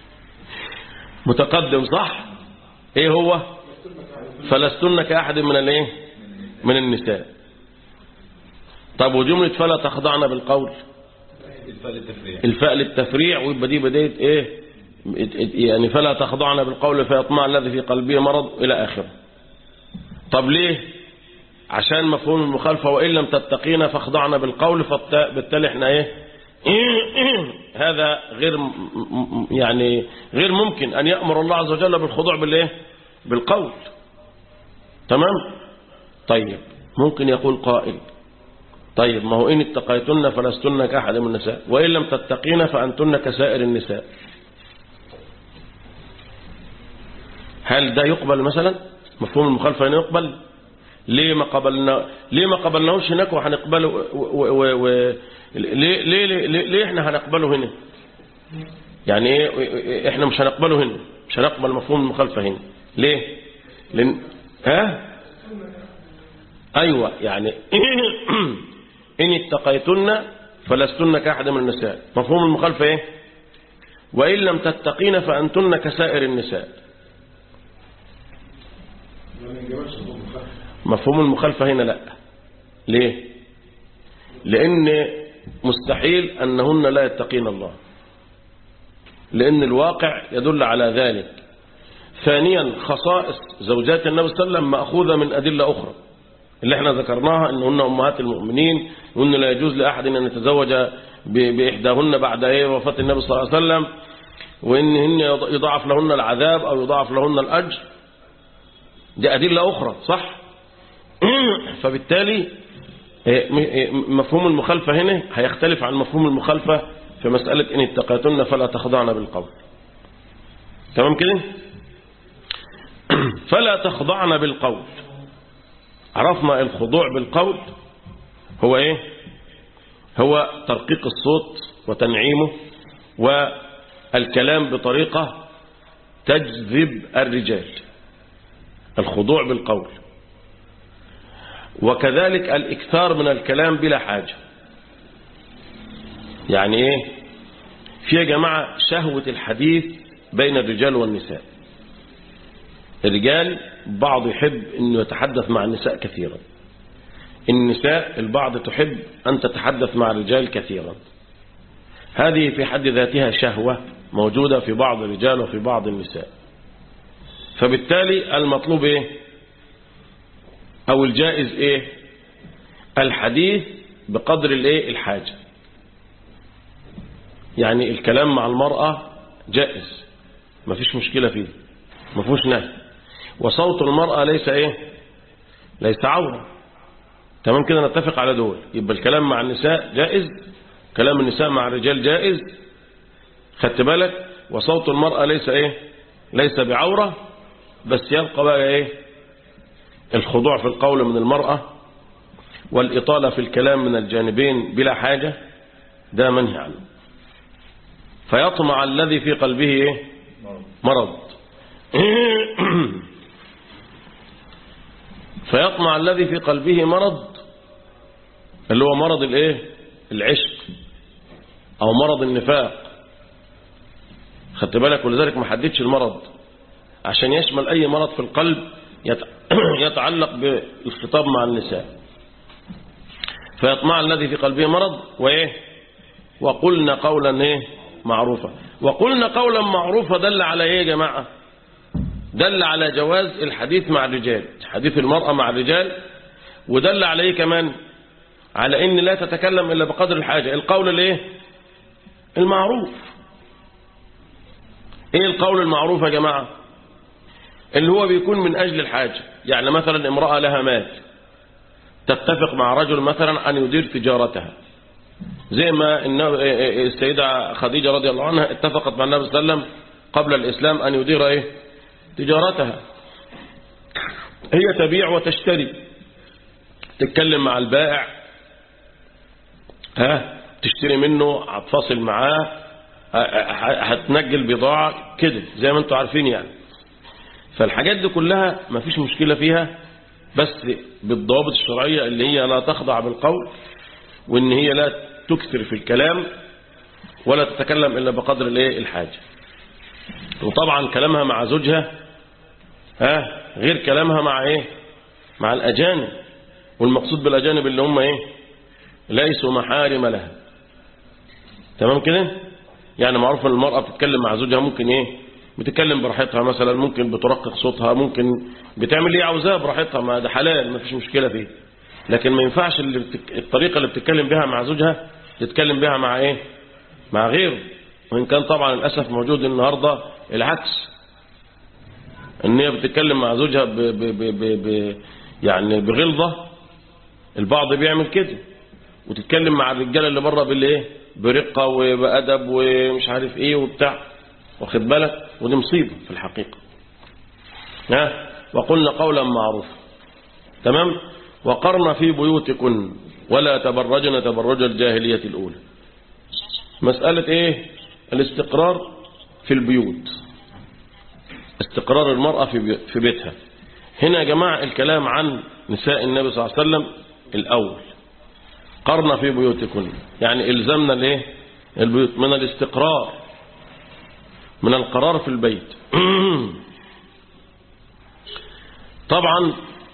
متقدم صح ايه هو فلستن كأحد من الايه من النساء طب وجملة فلا تخضعن بالقول الفاء للتفريع الفاء للتفريع ويبقى دي بداية ايه يعني فلا تخضعن بالقول فيطمع الذي في قلبه مرض الى اخره طب ليه عشان مفهوم المخالفة وإن لم تتقين فاخضعن بالقول فبالتالي احنا ايه هذا غير يعني غير ممكن أن يأمر الله عز وجل بالخضوع بالايه بالقول تمام طيب ممكن يقول قائل طيب ما هو إن اتقيتن فلستن كأحد من النساء وإن لم تتقين فأنتن كسائر النساء هل ده يقبل مثلا مفهوم المخالفة هنا يقبل ليه ما قبلنا ليه ما قبلناهوش هناك وهنقبله و... و... و... ليه... ليه... ليه... ليه احنا هنقبله هنا يعني ايه احنا مش هنقبله هنا مش هنقبل مفهوم المخالفة هنا ليه لان ها ايوه يعني ان اتقيتن فلستن كاحد من النساء مفهوم المخالفة ايه وان لم تتقين فانتن كسائر النساء مفهوم المخالفة هنا لا ليه لأن مستحيل أنهن لا يتقين الله لأن الواقع يدل على ذلك ثانيا خصائص زوجات النبي صلى الله عليه وسلم مأخوذة من أدلة أخرى اللي احنا ذكرناها أنهن أمهات المؤمنين وأن لا يجوز لأحد أن يتزوج بإحداهن بعد ايه وفاة النبي صلى الله عليه وسلم وأنهن يضاعف لهن العذاب أو يضاعف لهن الأجر دي أدلة أخرى صح فبالتالي مفهوم المخالفة هنا هيختلف عن مفهوم المخالفة في مسألة إن اتقيتن فلا تخضعن بالقول تمام كده فلا تخضعن بالقول عرفنا الخضوع بالقول هو ايه هو ترقيق الصوت وتنعيمه والكلام بطريقة تجذب الرجال الخضوع بالقول وكذلك الإكثار من الكلام بلا حاجة يعني إيه في يا جماعة شهوة الحديث بين الرجال والنساء الرجال بعض يحب أنه يتحدث مع النساء كثيرا النساء البعض تحب أن تتحدث مع الرجال كثيرا هذه في حد ذاتها شهوة موجودة في بعض الرجال وفي بعض النساء فبالتالي المطلوب ايه او الجائز ايه الحديث بقدر الايه الحاجة يعني الكلام مع المرأة جائز ما فيش مشكلة فيه ما فيهوش نهي وصوت المرأة ليس ايه ليس عورة تمام كده نتفق على دول يبقى الكلام مع النساء جائز كلام النساء مع الرجال جائز خدت بالك وصوت المرأة ليس ايه ليس بعورة بس يبقى بقى ايه الخضوع في القول من المرأة والإطالة في الكلام من الجانبين بلا حاجة ده منهي عنه فيطمع الذي في قلبه ايه مرض فيطمع الذي في قلبه مرض اللي هو مرض الايه العشق او مرض النفاق خدت بالك ولذلك ما حددش المرض عشان يشمل اي مرض في القلب يتعلق بالخطاب مع النساء فيطمع الذي في قلبه مرض وايه وقلنا قولا ايه معروفا وقلنا قولا معروفا دل على ايه يا جماعه دل على جواز الحديث مع الرجال حديث المرأة مع الرجال ودل على ايه كمان على ان لا تتكلم الا بقدر الحاجة القول الايه المعروف ايه القول المعروف يا جماعة اللي هو بيكون من اجل الحاجة يعني مثلا امرأة لها مال تتفق مع رجل مثلا ان يدير تجارتها زي ما السيدة خديجة رضي الله عنها اتفقت مع النبي صلى الله عليه وسلم قبل الاسلام ان يدير ايه تجارتها هي تبيع وتشتري تتكلم مع البائع ها تشتري منه هتفاصل معاه هتنجل بضاعة كده زي ما انتم عارفين يعني فالحاجات دي كلها ما فيش مشكلة فيها بس بالضوابط الشرعية اللي هي لا تخضع بالقول وان هي لا تكثر في الكلام ولا تتكلم إلا بقدر الايه الحاجة وطبعا كلامها مع زوجها ها غير كلامها مع ايه مع الأجانب والمقصود بالأجانب اللي هم ايه ليسوا محارم لها تمام كده يعني معروف ان المرأة بتتكلم مع زوجها ممكن ايه بتتكلم براحتها مثلا ممكن بترقق صوتها ممكن بتعمل اللي عاوزاه براحتها ما ده حلال ما فيش مشكلة فيه لكن ما ينفعش اللي بتك... الطريقة اللي بتتكلم بها مع زوجها تتكلم بها مع ايه مع غيره وإن كان طبعا للأسف موجود النهاردة العكس ان هي بتتكلم مع زوجها ب... ب... ب... ب... ب... يعني بغلظة البعض بيعمل كده وتتكلم مع الرجاله اللي بره بالايه برقه وبادب ومش عارف ايه وبتاع واخد بالك ودي مصيبه في الحقيقه ها وقلنا قولا معروفا تمام وقرن في بيوتكن ولا تبرجن تبرج الجاهليه الاولى مساله ايه الاستقرار في البيوت استقرار المراه في في بيتها هنا يا جماعه الكلام عن نساء النبي صلى الله عليه وسلم الاول قرن في بيوتكن يعني الزمنا الايه البيوت من الاستقرار من القرار في البيت طبعا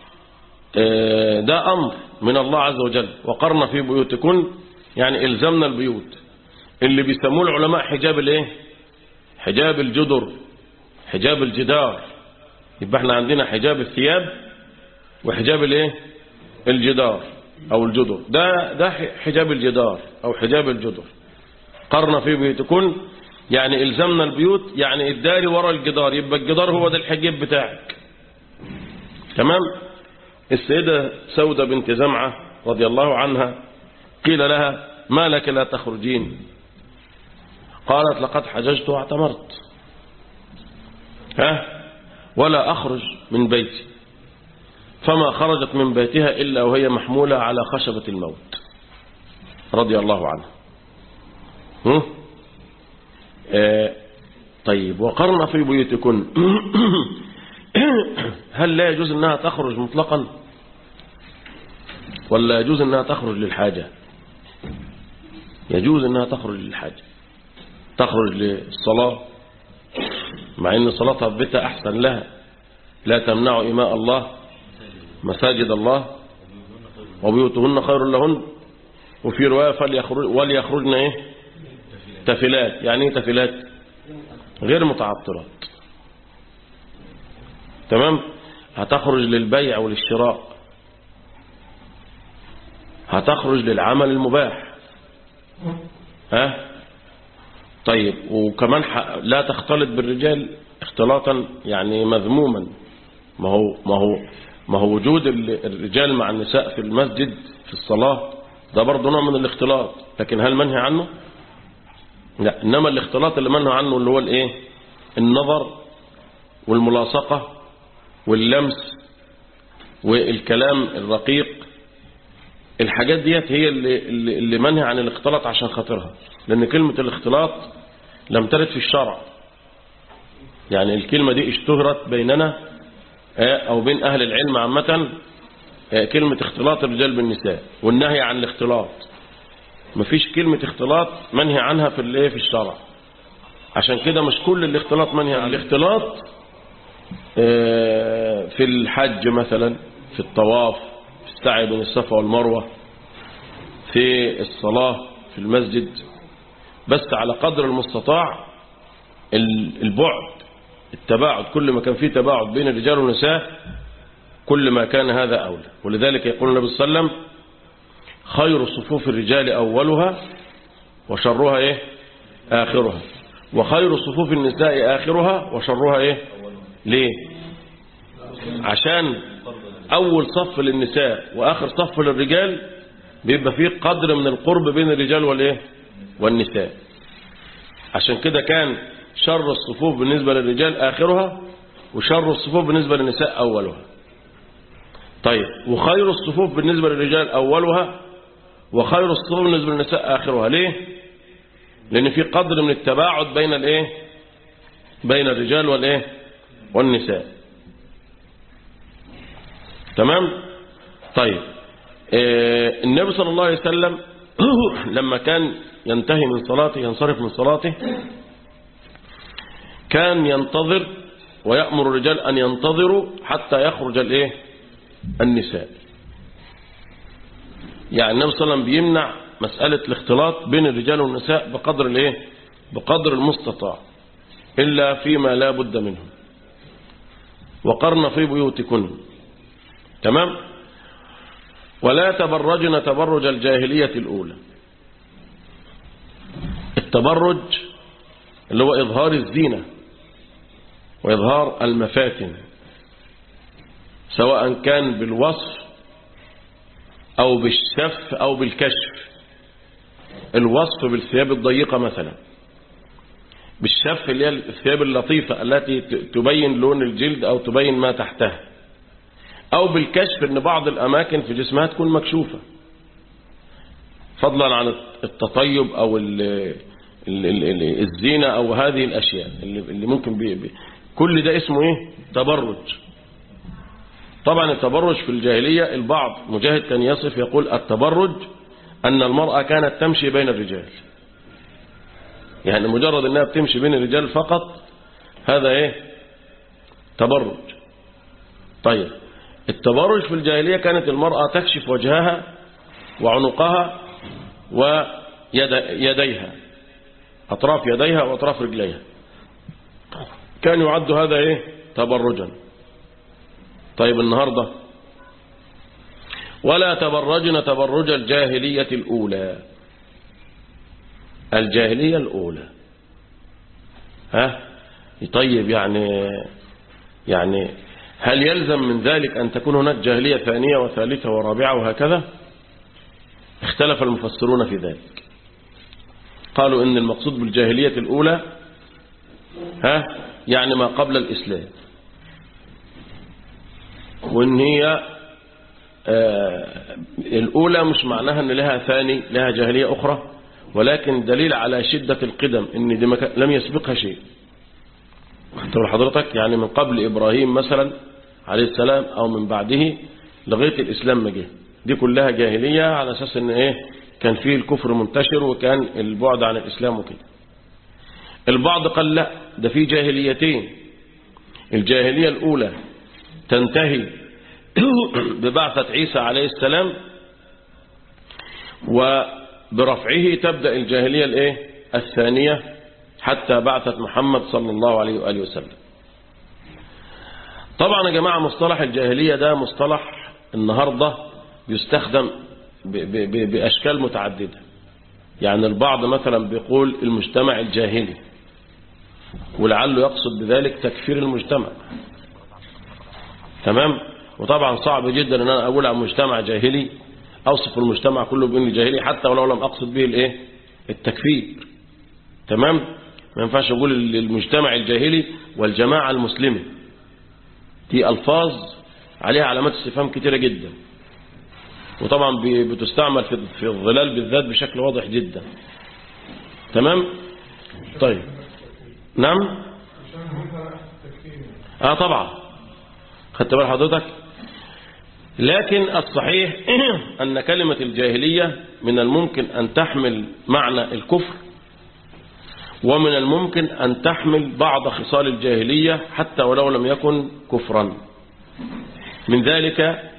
ده امر من الله عز وجل وقرن في بيوتكن يعني الزمنا البيوت اللي بيسموه العلماء حجاب الايه حجاب الجدر حجاب الجدار يبقى احنا عندنا حجاب الثياب وحجاب الايه الجدار او الجدر ده ده حجاب الجدار او حجاب الجدر قرن في بيوتكن يعني الزمنا البيوت يعني الداري ورا الجدار يبقى الجدار هو ده الحجاب بتاعك تمام السيدة سودة بنت زمعة رضي الله عنها قيل لها ما لك لا تخرجين قالت لقد حججت واعتمرت ها ولا أخرج من بيتي فما خرجت من بيتها إلا وهي محمولة على خشبة الموت رضي الله عنها هم؟ آه طيب وقرن في بيوتكن هل لا يجوز أنها تخرج مطلقا ولا يجوز أنها تخرج للحاجة يجوز أنها تخرج للحاجة تخرج للصلاة مع ان صلاتها في بيتها احسن لها لا تمنع إماء الله مساجد الله وبيوتهن خير لهن وفي رواية فليخرج وليخرجن ايه تفلات يعني ايه تفلات غير متعطرات تمام هتخرج للبيع وللشراء هتخرج للعمل المباح ها طيب وكمان ح- لا تختلط بالرجال اختلاطا يعني مذموما ما هو ما هو ما هو وجود ال- الرجال مع النساء في المسجد في الصلاة ده برضه نوع من الاختلاط لكن هل منهي عنه لا انما الاختلاط اللي منهي عنه اللي هو الايه النظر والملاصقة واللمس والكلام الرقيق الحاجات ديت هي اللي, اللي اللي منهي عن الاختلاط عشان خاطرها لأن كلمة الاختلاط لم ترد في الشرع يعني الكلمة دي اشتهرت بيننا آه، أو بين أهل العلم عامة آه، كلمة اختلاط الرجال بالنساء والنهي عن الاختلاط مفيش كلمة اختلاط منهي عنها في الايه في الشرع عشان كده مش كل الاختلاط منهي عن الاختلاط آه، في الحج مثلا في الطواف في السعي بين الصفا والمروة في الصلاة في المسجد بس على قدر المستطاع ال- البعد التباعد كل ما كان فيه تباعد بين الرجال والنساء كل ما كان هذا أولى ولذلك يقول النبي صلى الله عليه وسلم خير صفوف الرجال أولها وشرها إيه آخرها وخير صفوف النساء آخرها وشرها إيه ليه عشان أول صف للنساء وآخر صف للرجال بيبقى فيه قدر من القرب بين الرجال والإيه والنساء عشان كده كان شر الصفوف بالنسبة للرجال آخرها وشر الصفوف بالنسبة للنساء أولها طيب وخير الصفوف بالنسبة للرجال أولها وخير الصفوف بالنسبة للنساء آخرها ليه لأن في قدر من التباعد بين الإيه بين الرجال والإيه والنساء تمام طيب آه، النبي صلى الله عليه وسلم لما كان ينتهي من صلاته ينصرف من صلاته كان ينتظر ويأمر الرجال أن ينتظروا حتى يخرج الايه النساء يعني النبي صلى الله عليه وسلم بيمنع مسألة الاختلاط بين الرجال والنساء بقدر الايه بقدر المستطاع إلا فيما لا بد منه وقرن في بيوتكن تمام ولا تبرجن تبرج الجاهلية الأولى التبرج اللي هو إظهار الزينة وإظهار المفاتن سواء كان بالوصف أو بالشف أو بالكشف الوصف بالثياب الضيقة مثلا بالشف اللي هي الثياب اللطيفة التي تبين لون الجلد أو تبين ما تحتها أو بالكشف أن بعض الأماكن في جسمها تكون مكشوفة فضلا عن التطيب أو ال ال ال الزينة أو هذه الأشياء اللي, اللي ممكن بي بي كل ده اسمه إيه تبرج طبعا التبرج في الجاهلية البعض مجاهد كان يصف يقول التبرج أن المرأة كانت تمشي بين الرجال يعني مجرد أنها بتمشي بين الرجال فقط هذا إيه تبرج طيب التبرج في الجاهلية كانت المرأة تكشف وجهها وعنقها ويديها أطراف يديها وأطراف رجليها كان يعد هذا إيه تبرجا طيب النهاردة ولا تبرجن تبرج الجاهلية الأولى الجاهلية الأولى ها طيب يعني يعني هل يلزم من ذلك أن تكون هناك جاهلية ثانية وثالثة ورابعة وهكذا اختلف المفسرون في ذلك قالوا إن المقصود بالجاهلية الأولى ها يعني ما قبل الإسلام وإن هي آه الأولى مش معناها أن لها ثاني لها جاهلية أخرى ولكن دليل على شدة القدم إن دي مك... لم يسبقها شيء تقول حضرتك يعني من قبل إبراهيم مثلا عليه السلام أو من بعده لغاية الإسلام ما جه دي كلها جاهلية على أساس أن إيه كان فيه الكفر منتشر وكان البعد عن الإسلام وكده البعض قال لا ده في جاهليتين الجاهلية الأولى تنتهي ببعثة عيسى عليه السلام وبرفعه تبدأ الجاهلية الايه الثانية حتى بعثة محمد صلى الله عليه وآله وسلم طبعا يا جماعة مصطلح الجاهلية ده مصطلح النهاردة يستخدم ب ب ب بأشكال متعددة يعني البعض مثلا بيقول المجتمع الجاهلي ولعله يقصد بذلك تكفير المجتمع تمام وطبعا صعب جدا ان انا اقول عن مجتمع جاهلي اوصف المجتمع كله بانه جاهلي حتى ولو لم اقصد به الايه التكفير تمام ما ينفعش اقول المجتمع الجاهلي والجماعه المسلمه دي الفاظ عليها علامات استفهام كتيره جدا وطبعا بتستعمل في في الظلال بالذات بشكل واضح جدا تمام طيب نعم اه طبعا خدت بال حضرتك لكن الصحيح أن كلمة الجاهلية من الممكن أن تحمل معنى الكفر ومن الممكن أن تحمل بعض خصال الجاهلية حتى ولو لم يكن كفرا من ذلك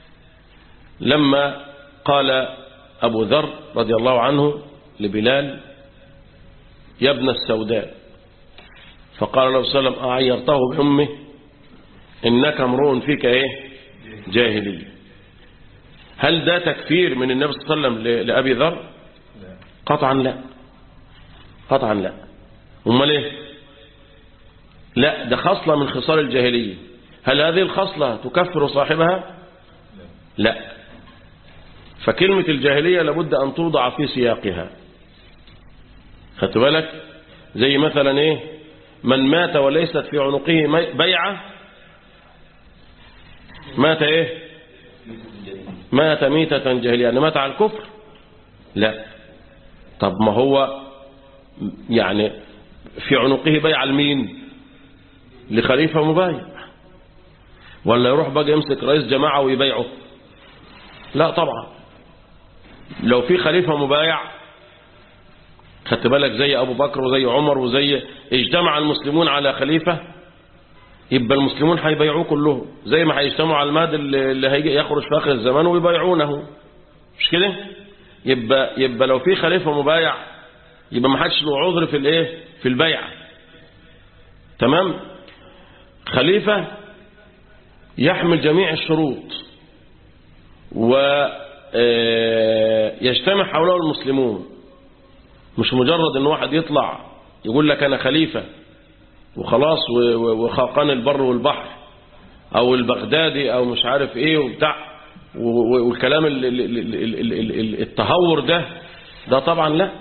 لما قال أبو ذر رضي الله عنه لبلال يا ابن السوداء فقال له صلى الله عليه وسلم أعيرته بأمه إنك امرؤ فيك إيه جاهلي هل ده تكفير من النبي صلى الله عليه وسلم لأبي ذر قطعا لا قطعا لا امال ايه لا ده خصلة من خصال الجاهلية هل هذه الخصلة تكفر صاحبها لا فكلمة الجاهلية لابد أن توضع في سياقها خدت بالك زي مثلا ايه من مات وليست في عنقه بيعة مات ايه مات ميتة جاهلية يعني مات على الكفر لا طب ما هو يعني في عنقه بيع لمين لخليفة مبايع ولا يروح بقى يمسك رئيس جماعة ويبيعه لا طبعا لو في خليفة مبايع خدت بالك زي أبو بكر وزي عمر وزي اجتمع المسلمون على خليفة يبقى المسلمون هيبيعوه كلهم زي ما هيجتمعوا على المهد اللي هيجي يخرج في آخر الزمان ويبيعونه مش كده يبقى يبقى لو في خليفة مبايع يبقى ما حدش له عذر في الايه في البيع تمام خليفة يحمل جميع الشروط ويجتمع حوله المسلمون مش مجرد ان واحد يطلع يقول لك انا خليفة وخلاص وخاقان البر والبحر او البغدادي او مش عارف ايه وبتاع والكلام التهور ده ده طبعا لا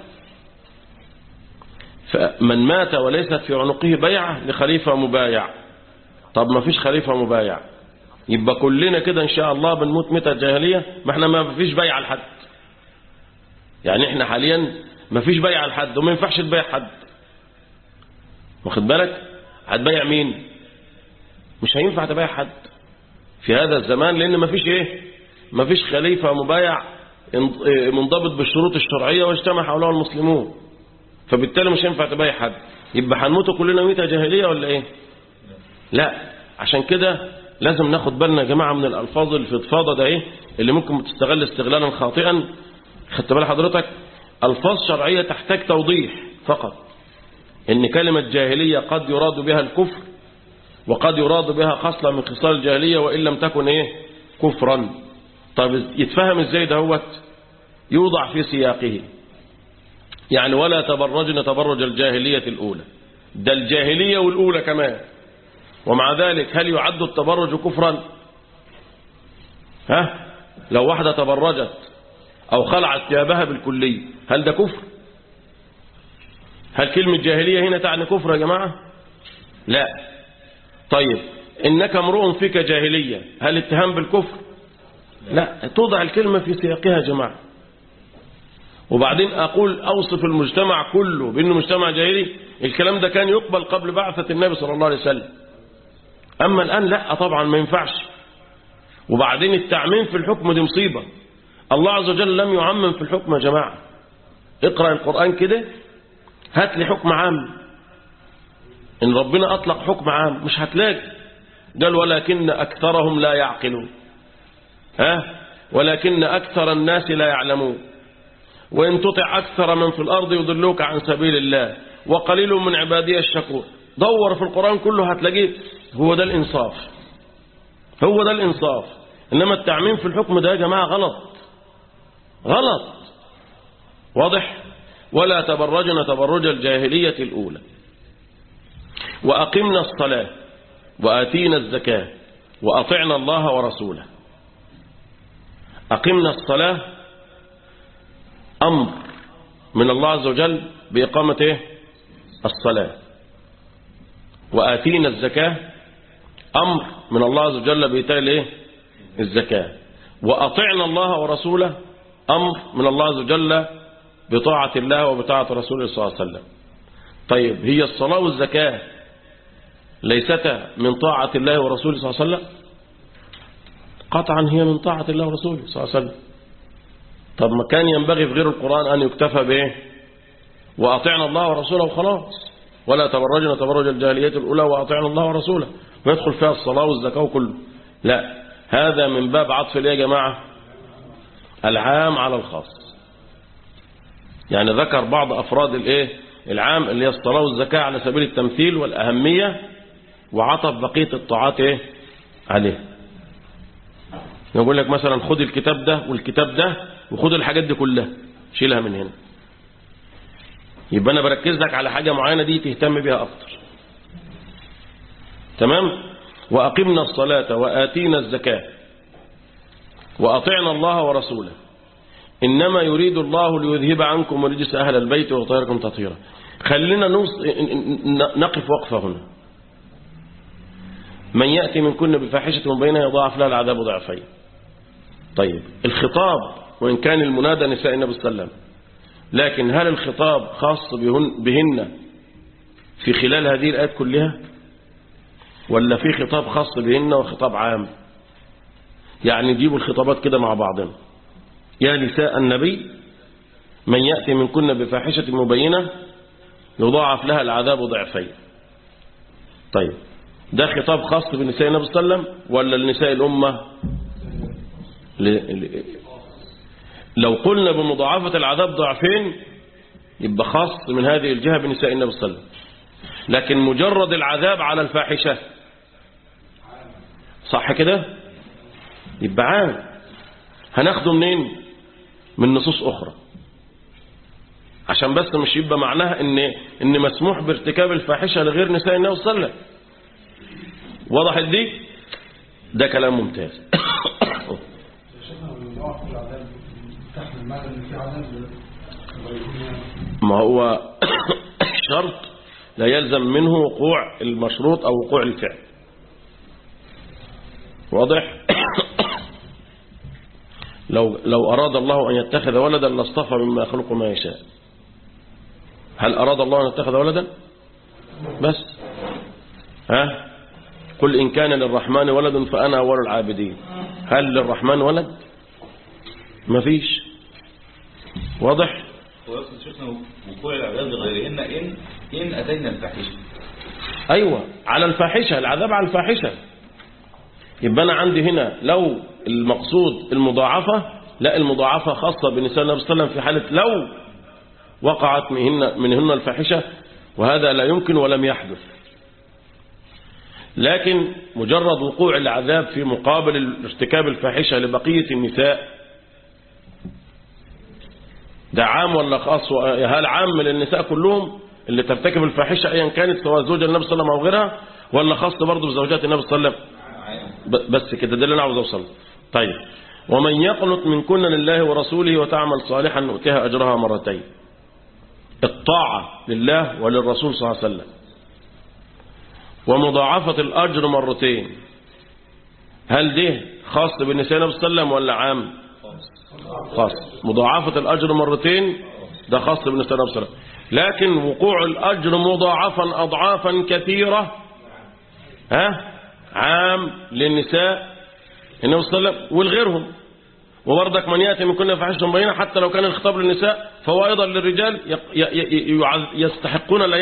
فمن مات وليست في عنقه بيعة لخليفة مبايع طب ما فيش خليفة مبايع يبقى كلنا كده ان شاء الله بنموت متى جاهلية ما احنا ما فيش بيع لحد يعني احنا حاليا ما فيش بيع لحد وما ينفعش تبيع حد واخد بالك هتبيع مين مش هينفع تبيع حد في هذا الزمان لان ما فيش ايه ما فيش خليفة مبايع منضبط بالشروط الشرعية واجتمع حوله المسلمون فبالتالي مش هينفع تبيع حد يبقى هنموت كلنا ميتة جاهلية ولا ايه لا عشان كده لازم ناخد بالنا يا جماعة من الألفاظ الفضفاضة ده ايه اللي ممكن تستغل استغلالا خاطئا خدت بال حضرتك ألفاظ شرعية تحتاج توضيح فقط إن كلمة جاهلية قد يراد بها الكفر وقد يراد بها خصلة من خصال الجاهلية وإن لم تكن إيه كفرا طيب يتفهم إزاي دهوت يوضع في سياقه يعني ولا تبرجن تبرج الجاهلية الأولى ده الجاهلية والأولى كمان ومع ذلك هل يعد التبرج كفرا ها لو واحدة تبرجت أو خلعت ثيابها بالكلية هل ده كفر هل كلمة جاهلية هنا تعني كفر يا جماعة لا طيب إنك امرؤ فيك جاهلية هل اتهام بالكفر لا توضع الكلمة في سياقها يا جماعة وبعدين أقول أوصف المجتمع كله بأنه مجتمع جاهلي الكلام ده كان يقبل قبل بعثة النبي صلى الله عليه وسلم أما الآن لا طبعا ما ينفعش وبعدين التعميم في الحكم دي مصيبة الله عز وجل لم يعمم في الحكم يا جماعة اقرأ القرآن كده هات لي حكم عام إن ربنا أطلق حكم عام مش هتلاقي قال ولكن أكثرهم لا يعقلون ها ولكن أكثر الناس لا يعلمون وإن تطع أكثر من في الأرض يضلوك عن سبيل الله وقليل من عبادي الشكور دور في القرآن كله هتلاقيه هو ده الإنصاف هو ده الإنصاف إنما التعميم في الحكم ده يا جماعة غلط غلط واضح ولا تبرجن تبرج الجاهلية الأولى وأقمنا الصلاة وآتينا الزكاة وأطعنا الله ورسوله أقمنا الصلاة أمر من الله عز وجل بإقامة إيه؟ الصلاة وآتينا الزكاة أمر من الله عز وجل بإيتاء الإيه؟ الزكاة وأطعنا الله ورسوله أمر من الله عز وجل بطاعة الله وبطاعة رسوله صلى الله عليه وسلم طيب هي الصلاة والزكاة ليستا من طاعة الله ورسوله صلى الله عليه وسلم قطعا هي من طاعة الله ورسوله صلى الله عليه وسلم طب ما كان ينبغي في غير القرآن أن يكتفى به وأطعنا الله ورسوله وخلاص ولا تبرجنا تبرج الجاهلية الأولى وأطعنا الله ورسوله ويدخل فيها الصلاة والزكاة وكله لا هذا من باب عطف الايه يا جماعة العام على الخاص يعني ذكر بعض أفراد الايه العام اللي هي الصلاة والزكاة على سبيل التمثيل والأهمية وعطف بقية الطاعات ايه عليه يقول لك مثلا خد الكتاب ده والكتاب ده وخد الحاجات دي كلها شيلها من هنا يبقى انا بركز لك على حاجة معينة دي تهتم بها اكتر تمام واقمنا الصلاة واتينا الزكاة واطعنا الله ورسوله انما يريد الله ليذهب عنكم رجس اهل البيت ويطهركم تطهيرا خلينا نوص... نقف وقفة هنا من يأتي من كن بفاحشة مبينة يضاعف لها العذاب ضعفين طيب الخطاب وإن كان المنادى نساء النبي صلى الله عليه وسلم لكن هل الخطاب خاص بهن, بهن في خلال هذه الآيات كلها ولا في خطاب خاص بهن وخطاب عام يعني جيبوا الخطابات كده مع بعضنا يا نساء النبي من يأتي من كن بفاحشة مبينة يضاعف لها العذاب ضعفين طيب ده خطاب خاص بنساء النبي صلى الله عليه وسلم ولا لنساء الأمة ل... ل... لو قلنا بمضاعفة العذاب ضعفين يبقى خاص من هذه الجهة بنساء النبي صلى الله عليه وسلم لكن مجرد العذاب على الفاحشة صح كده يبقى عام هناخده منين من نصوص أخرى عشان بس مش يبقى معناها ان ان مسموح بارتكاب الفاحشة لغير نساء النبي صلى الله عليه وسلم وضحت دي ده كلام ممتاز ما هو شرط لا يلزم منه وقوع المشروط أو وقوع الفعل واضح لو لو أراد الله أن يتخذ ولدا لاصطفى مما يخلق ما يشاء هل أراد الله أن يتخذ ولدا بس ها قل إن كان للرحمن ولد فأنا أول العابدين هل للرحمن ولد ما فيش واضح ويقصد شيخنا وقوع العذاب لغيرهن إن إن أتينا الفاحشة أيوة على الفاحشة العذاب على الفاحشة يبقى أنا عندي هنا لو المقصود المضاعفة لا المضاعفة خاصة بنساء النبي صلى الله عليه وسلم في حالة لو وقعت منهن, منهن الفاحشة وهذا لا يمكن ولم يحدث لكن مجرد وقوع العذاب في مقابل ارتكاب الفاحشة لبقية النساء ده عام ولا خاص هل عام للنساء كلهم اللي ترتكب الفاحشة ايا كانت سواء زوج النبي صلى الله عليه وسلم او غيرها ولا خاص برضه بزوجات النبي صلى الله عليه وسلم بس كده ده اللي انا عاوز اوصل طيب ومن يقنط من كن لله ورسوله وتعمل صالحا نؤتها اجرها مرتين الطاعة لله وللرسول صلى الله عليه وسلم ومضاعفة الأجر مرتين هل ده خاص بالنساء النبي صلى الله عليه وسلم ولا عام خاص مضاعفة الأجر مرتين ده خاص بالنساء النبي صلى الله عليه وسلم لكن وقوع الأجر مضاعفا أضعافا كثيرة ها عام للنساء النبي صلى الله عليه وسلم ولغيرهم وبرضك من يأتي من كنا فحشة مبينة حتى لو كان الخطاب للنساء فهو أيضا للرجال يستحقون الايه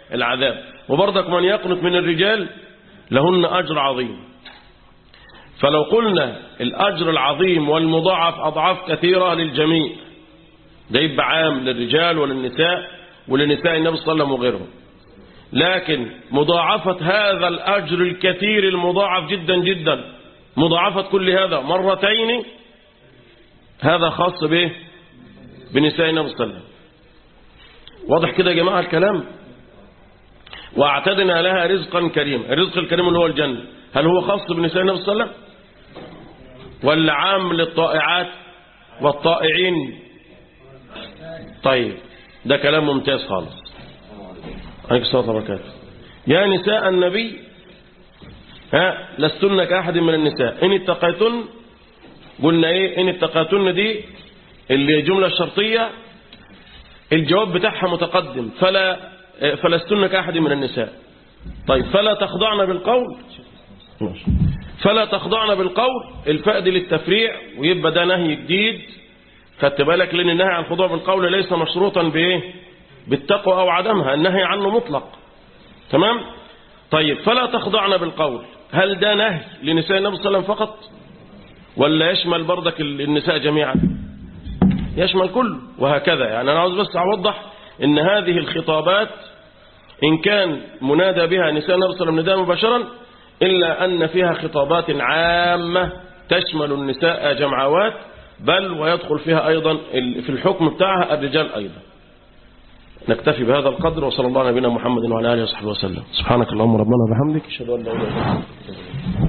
العذاب وبرضك من يقنط من الرجال لهن أجر عظيم فلو قلنا الأجر العظيم والمضاعف أضعاف كثيرة للجميع ده يبقى عام للرجال وللنساء ولنساء النبي صلى الله عليه وسلم وغيرهم لكن مضاعفة هذا الأجر الكثير المضاعف جدا جدا مضاعفة كل هذا مرتين هذا خاص به بنساء النبي صلى الله عليه وسلم واضح كده يا جماعة الكلام واعتدنا لها رزقا كريما الرزق الكريم اللي هو الجنة هل هو خاص بنساء النبي صلى الله عليه وسلم ولا عام للطائعات والطائعين طيب ده كلام ممتاز خالص عليك الصلاة والبركاته يا نساء النبي ها لستن كأحد من النساء إن اتقيتن قلنا إيه إن اتقيتن دي اللي جملة الشرطية الجواب بتاعها متقدم فلا فلستن كأحد من النساء طيب فلا تخضعن بالقول فلا تخضعن بالقول الفائد للتفريع ويبقى ده نهي جديد خدت بالك لان النهي عن الخضوع بالقول ليس مشروطا بايه بالتقوى او عدمها النهي عنه مطلق تمام طيب فلا تخضعن بالقول هل ده نهي لنساء النبي صلى الله عليه وسلم فقط ولا يشمل برضك النساء جميعا يشمل كله وهكذا يعني انا عاوز بس اوضح ان هذه الخطابات ان كان منادى بها نساء النبي صلى الله عليه وسلم نداء مباشرا إلا أن فيها خطابات عامة تشمل النساء جمعوات بل ويدخل فيها أيضا في الحكم بتاعها الرجال أيضا نكتفي بهذا القدر وصلى الله على نبينا محمد وعلى آله وصحبه وسلم سبحانك اللهم ربنا وبحمدك اشهد ان لا اله الا انت